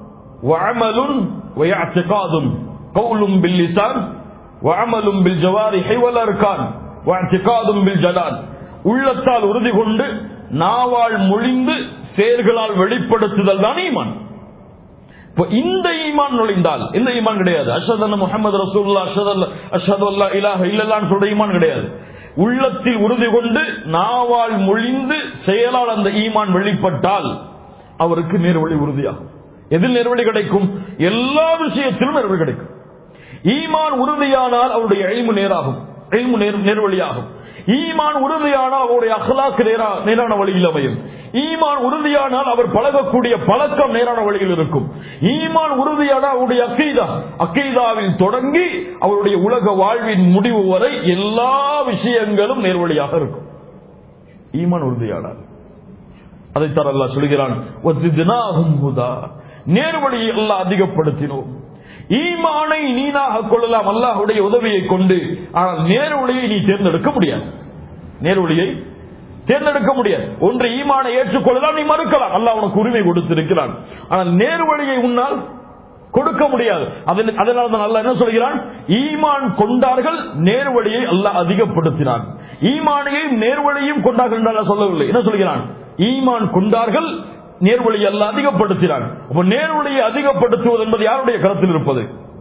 وعمل واعتقاد قول باللسان وعمل بالجوارح والاركان واعتقاد بالجلال உள்ளத்தால் உறுதி கொண்டு நாவால் மொழிந்து செயல்களால் வெளிப்படுத்துதல் தான் ஈமான் இப்போ இந்த ஈமான் நுழைந்தால் இந்த ஈமான் கிடையாது அஷதன் முகமது ரசூல்லா அஷதல் அஷது அல்லா இலாஹ இல்லல்லான்னு சொல்ற ஈமான் கிடையாது உள்ளத்தில் உறுதி கொண்டு நாவால் மொழிந்து செயலால் அந்த ஈமான் வெளிப்பட்டால் அவருக்கு நேர்வழி உறுதியாகும் எதில் நேர்வழி கிடைக்கும் எல்லா விஷயத்திலும் நேர்வழி கிடைக்கும் ஈமான் உறுதியானால் அவருடைய எழிமு நேராகும் எழிமு நேர் நேர்வழியாகும் ஈமான் உறுதியானால் அவருடைய அகலாக்கு நேரா நேரான வழியில் அமையும் ஈமான் உறுதியானால் அவர் பழகக்கூடிய பழக்கம் நேரான வழியில் இருக்கும் ஈமான் உறுதியானால் அவருடைய அக்கீதா அக்கீதாவில் தொடங்கி அவருடைய உலக வாழ்வின் முடிவு வரை எல்லா விஷயங்களும் நேர்வழியாக இருக்கும் ஈமான் உறுதியானால் அதைத்தான் அல்லாஹ் சொல்கிறான் "வஸித்னாஹும் ஹுதா." நேர்வழியை அல்லாஹ் அதிகப்படுத்தினோம் ஈமானை நீனாக கொள்ளலாம் அல்லாஹ்வுடைய உதவியை கொண்டு ஆனால் நேர்வழியை நீ தேர்ந்தெடுக்க முடியாது நேர்வழியை தேர்ந்தெடுக்க முடியாது ஒன்று ஈமானை ஏற்றுக்கொள்ளலாம் நீ மறுக்கலாம் அல்லாஹ் உனக்கு உரிமை கொடுத்திருக்கிறான் ஆனால் நேர்வழியை உன்னால் கொடுக்க முடியாது அதன்- அதனால தான் அல்லாஹ் என்ன சொல்கிறான் ஈமான் கொண்டார்கள் நேர்வழியை அல்லாஹ் அதிகப்படுத்தினான் ஈமானையும் நேர்வழியும் கொண்டார்கள் என்று அல்லாஹ் சொல்லவில்லை என்ன சொல்கிறான் ஈமான் கொண்டார்கள் நேர்வழியை அல்லாஹ் அதிகப்படுத்தினான் அப்ப நேர்வழியை அதிகப்படுத்துவது என்பது யாருடைய கருத்தில் இருப்பது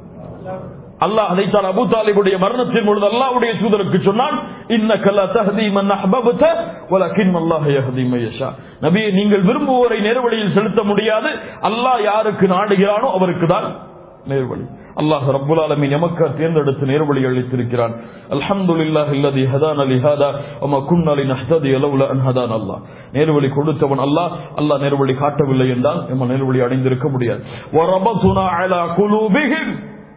அல்லாஹ் அதைத்தான் அபு தாலிபுடைய மரணத்தின் பொழுது அல்லாஹ்வுடைய தூதருக்கு சொன்னான் இன்னக லா தஹ்தி மன் அஹ்பப்த வலக்கின் அல்லாஹ் யஹ்தி மன் யஷா நபியே நீங்கள் விரும்புவோரை நேர்வழியில் செலுத்த முடியாது அல்லாஹ் யாருக்கு நாடுகிறானோ அவருக்கு தான் நேர்வழி அல்லாஹ் ரப்புல் ஆலமீன் எமக்கு தேர்ந்தெடுத்து நேர்வழி அளித்திருக்கிறான் அல்ஹம்துலில்லாஹ் இல்லதி ஹதான லிஹாதா வமா குன்னா லினஹ்ததிய லவ்லா அன் ஹதான அல்லாஹ் நேர்வழி கொடுத்தவன் அல்லாஹ் அல்லாஹ் நேர்வழி காட்டவில்லை என்றால் நம்ம நேர்வழி அடைந்திருக்க முடியாது வரபதுனா அலா குலூபிஹிம்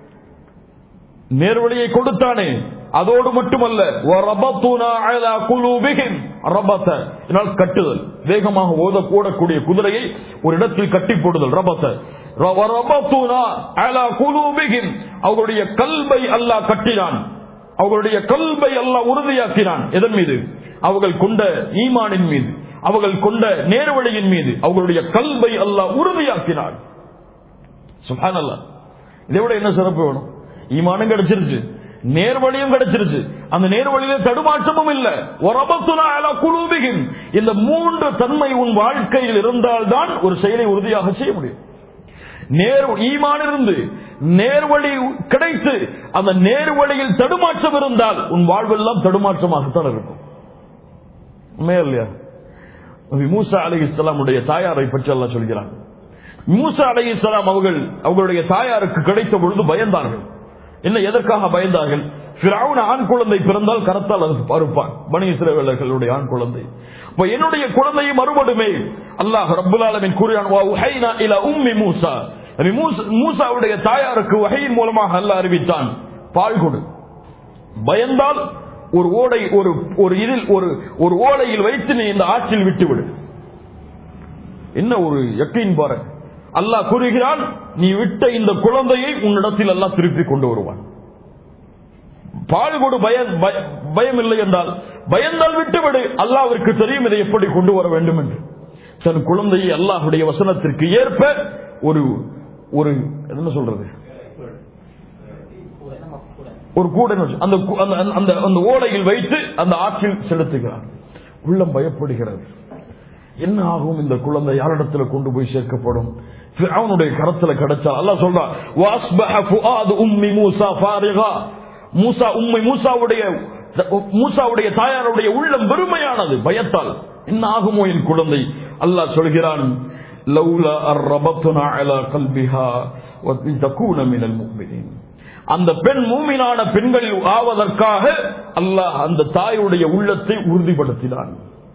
நேர்வழியை கொடுத்தானே அதோடு மட்டுமல்ல وَرَبَطْنَا عَلَى قُلُوبِهِمْ ரபத இதனால் கட்டுதல் வேகமாக ஓத ஓடக்கூடிய குதிரையை ஒரு இடத்தில் கட்டி போடுதல் ரபத وَرَبَطْنَا عَلى قُلُوبِهِمْ அவர்களுடைய கல்வை அல்லாஹ் கட்டினான் அவர்களுடைய கல்வை அல்லாஹ் உறுதியாக்கினான் எதன் மீது அவர்கள் கொண்ட ஈமானின் மீது அவர்கள் கொண்ட நேர்வழியின் மீது அவர்களுடைய கல்வை அல்லாஹ் உறுதியாக்கினார் சுப்ஹானல்லாஹ் இதை விட என்ன சிறப்பு வேணும் ஈமானும் கிடைச்சிருச்சு நேர்வழியும் கிடைச்சிருச்சு அந்த நேர்வழியில தடுமாற்றமும் இல்ல ஒரபத்துனா அலா குலூபிகின் இந்த மூன்று தன்மை உன் வாழ்க்கையில் இருந்தால்தான் ஒரு செயலை உறுதியாக செய்ய முடியும் நேர் ஈமான் இருந்து நேர்வழி கிடைத்து அந்த நேர்வழியில் தடுமாற்றம் இருந்தால் உன் வாழ்வெல்லாம் தடுமாற்றமாகத்தான் இருக்கும் உண்மையா இல்லையா நபி மூசா அலி இஸ்லாமுடைய தாயாரை பற்றி எல்லாம் சொல்கிறான் மூசா அலி இஸ்லாம் அவர்கள் அவர்களுடைய தாயாருக்கு கிடைத்த பொழுது பயந்தார்கள் என்ன எதற்காக பயந்தார்கள் ஃபிரௌன் ஆண் குழந்தை பிறந்தால் கரத்தால் அது அறுப்பான் பனி இஸ்ரவேலர்களுடைய ஆண் குழந்தை இப்ப என்னுடைய குழந்தையை மறுபடுமே அல்லாஹ் ரப்புல் ஆலமீன் கூறினான் வா உஹைனா இலா உம்மி மூசா நபி மூசா- மூசாவுடைய தாயாருக்கு வகையின் மூலமாக அல்லாஹ் அறிவித்தான் பால் கொடு பயந்தால் ஒரு ஓடை ஒரு ஒரு இதில் ஒரு ஒரு ஓடையில் வைத்து நீ இந்த ஆற்றில் விட்டுவிடு என்ன ஒரு யக்கீன் பாரு அல்லாஹ் கூறுகிறான் நீ விட்ட இந்த குழந்தையை உன்னிடத்தில் அல்லாஹ் திருப்பி கொண்டு வருவான் பால் கொடு பயம் பய- பயம் இல்லை என்றால் பயந்தால் விட்டுவிடு அல்லாஹ்விற்கு தெரியும் இதை எப்படி கொண்டு வர வேண்டும் என்று தன் குழந்தையை அல்லாஹ்வுடைய வசனத்திற்கு ஏற்ப ஒரு ஒரு என்ன சொல்றது ஒரு கூட அந்த கு- அந்த- அந்த அந்த ஓடையில் வைத்து அந்த ஆற்றில் செலுத்துகிறார் உள்ளம் பயப்படுகிறது என்ன ஆகும் இந்த குழந்தை யாரிடத்துல கொண்டு போய் சேர்க்கப்படும் அவனுடைய கரத்துல கிடைச்சால் அல்லாஹ் சொல்றான் "வஅஸ்பஹ ஃபுஆது உம்மி மூசா ஃபாரிகா." மூசா உம்மை மூசாவுடைய மூசாவுடைய தாயாருடைய உள்ளம் வெறுமையானது பயத்தால் என்ன ஆகுமோ என் குழந்தை அல்லாஹ் சொல்கிறான் லவ்லா அர்ரபத்னா அலா கல்பிஹா வதகூன மினல் முஃமினீன் அந்த பெண் மூமினான பெண்களில் ஆவதற்காக அல்லாஹ் அந்த தாயுடைய உள்ளத்தை உறுதிப்படுத்தினான்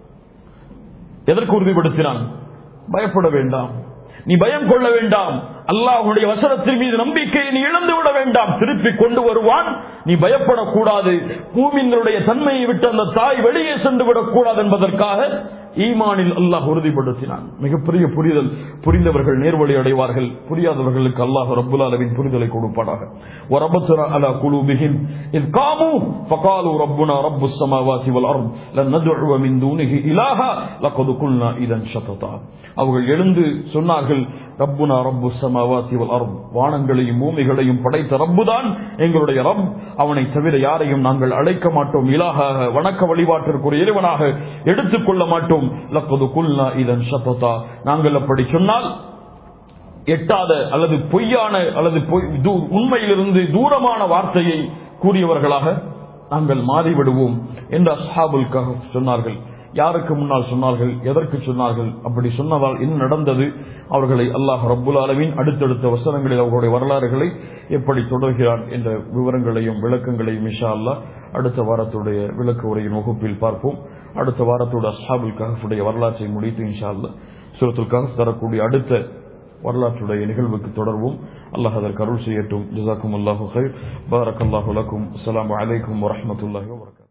எதற்கு உறுதிப்படுத்தினான் பயப்பட வேண்டாம் நீ பயம் கொள்ள வேண்டாம் அல்லாஹ்வுடைய வசனத்தின் மீது நம்பிக்கையை நீ இழந்து விட வேண்டாம் திருப்பி கொண்டு வருவான் நீ பயப்படக்கூடாது பூமியினுடைய தன்மையை விட்டு அந்த தாய் வெளியே சென்று விடக்கூடாது என்பதற்காக ஈமானில் அல்லாஹ் உறுதிப்படுத்தினான் மிகப்பெரிய புரிதல் புரிந்தவர்கள் நேர்வழி அடைவார்கள் புரியாதவர்களுக்கு அல்லாஹ் ரப்புல் அளவின் புரிதலை கொடுப்பானாக وربطنا على قلوبهم إذ قاموا فقالوا ربنا رب السماوات والأرض لن ندعو من دونه إلها لقد قلنا إذا شططا அவர்கள் எழுந்து சொன்னார்கள் ரப்புனா ரப்பு சமாவாத்தி வல் அர்த் வானங்களையும் பூமிகளையும் படைத்த ரப்புதான் எங்களுடைய ரப் அவனை தவிர யாரையும் நாங்கள் அழைக்க மாட்டோம் இலாகாக வணக்க வழிபாட்டிற்குரிய இறைவனாக எடுத்துக்கொள்ள மாட்டோம் லப்பது குல்னா இதன் சத்ததா நாங்கள் அப்படி சொன்னால் எட்டாத அல்லது பொய்யான அல்லது பொய்- தூ- உண்மையிலிருந்து தூரமான வார்த்தையை கூறியவர்களாக நாங்கள் மாறிவிடுவோம் என்று அஸ்ஹாபுல் கஹஃப் சொன்னார்கள் யாருக்கு முன்னால் சொன்னார்கள் எதற்கு சொன்னார்கள் அப்படி சொன்னதால் என்ன நடந்தது அவர்களை அல்லாஹ் ரப்புல் ஆலமீன் அடுத்தடுத்த வசனங்களில் அவர்களுடைய வரலாறுகளை எப்படி தொடர்கிறான் என்ற விவரங்களையும் விளக்கங்களையும் இஷா அல்லாஹ் அடுத்த வாரத்துடைய விளக்க உரையின் வகுப்பில் பார்ப்போம் அடுத்த வாரத்தோட அஸ்ஹாபுல் கஹஃபுடைய வரலாற்றை முடித்து இன்ஷா அல்லாஹ் சூரத்துல் கஹஃப் தரக்கூடிய அடுத்த வரலாற்றுடைய நிகழ்வுக்கு தொடர்வோம் அல்லாஹ் அதற்கு அருள் செய்யட்டும் ஜசாக்கும் அல்லாஹு ஹைர் பாரக் அல்லாஹு லக்கும் அஸ்ஸலாமு அலைக்கும் வரஹ்மத்துல்லாஹி வபரகாத்துஹு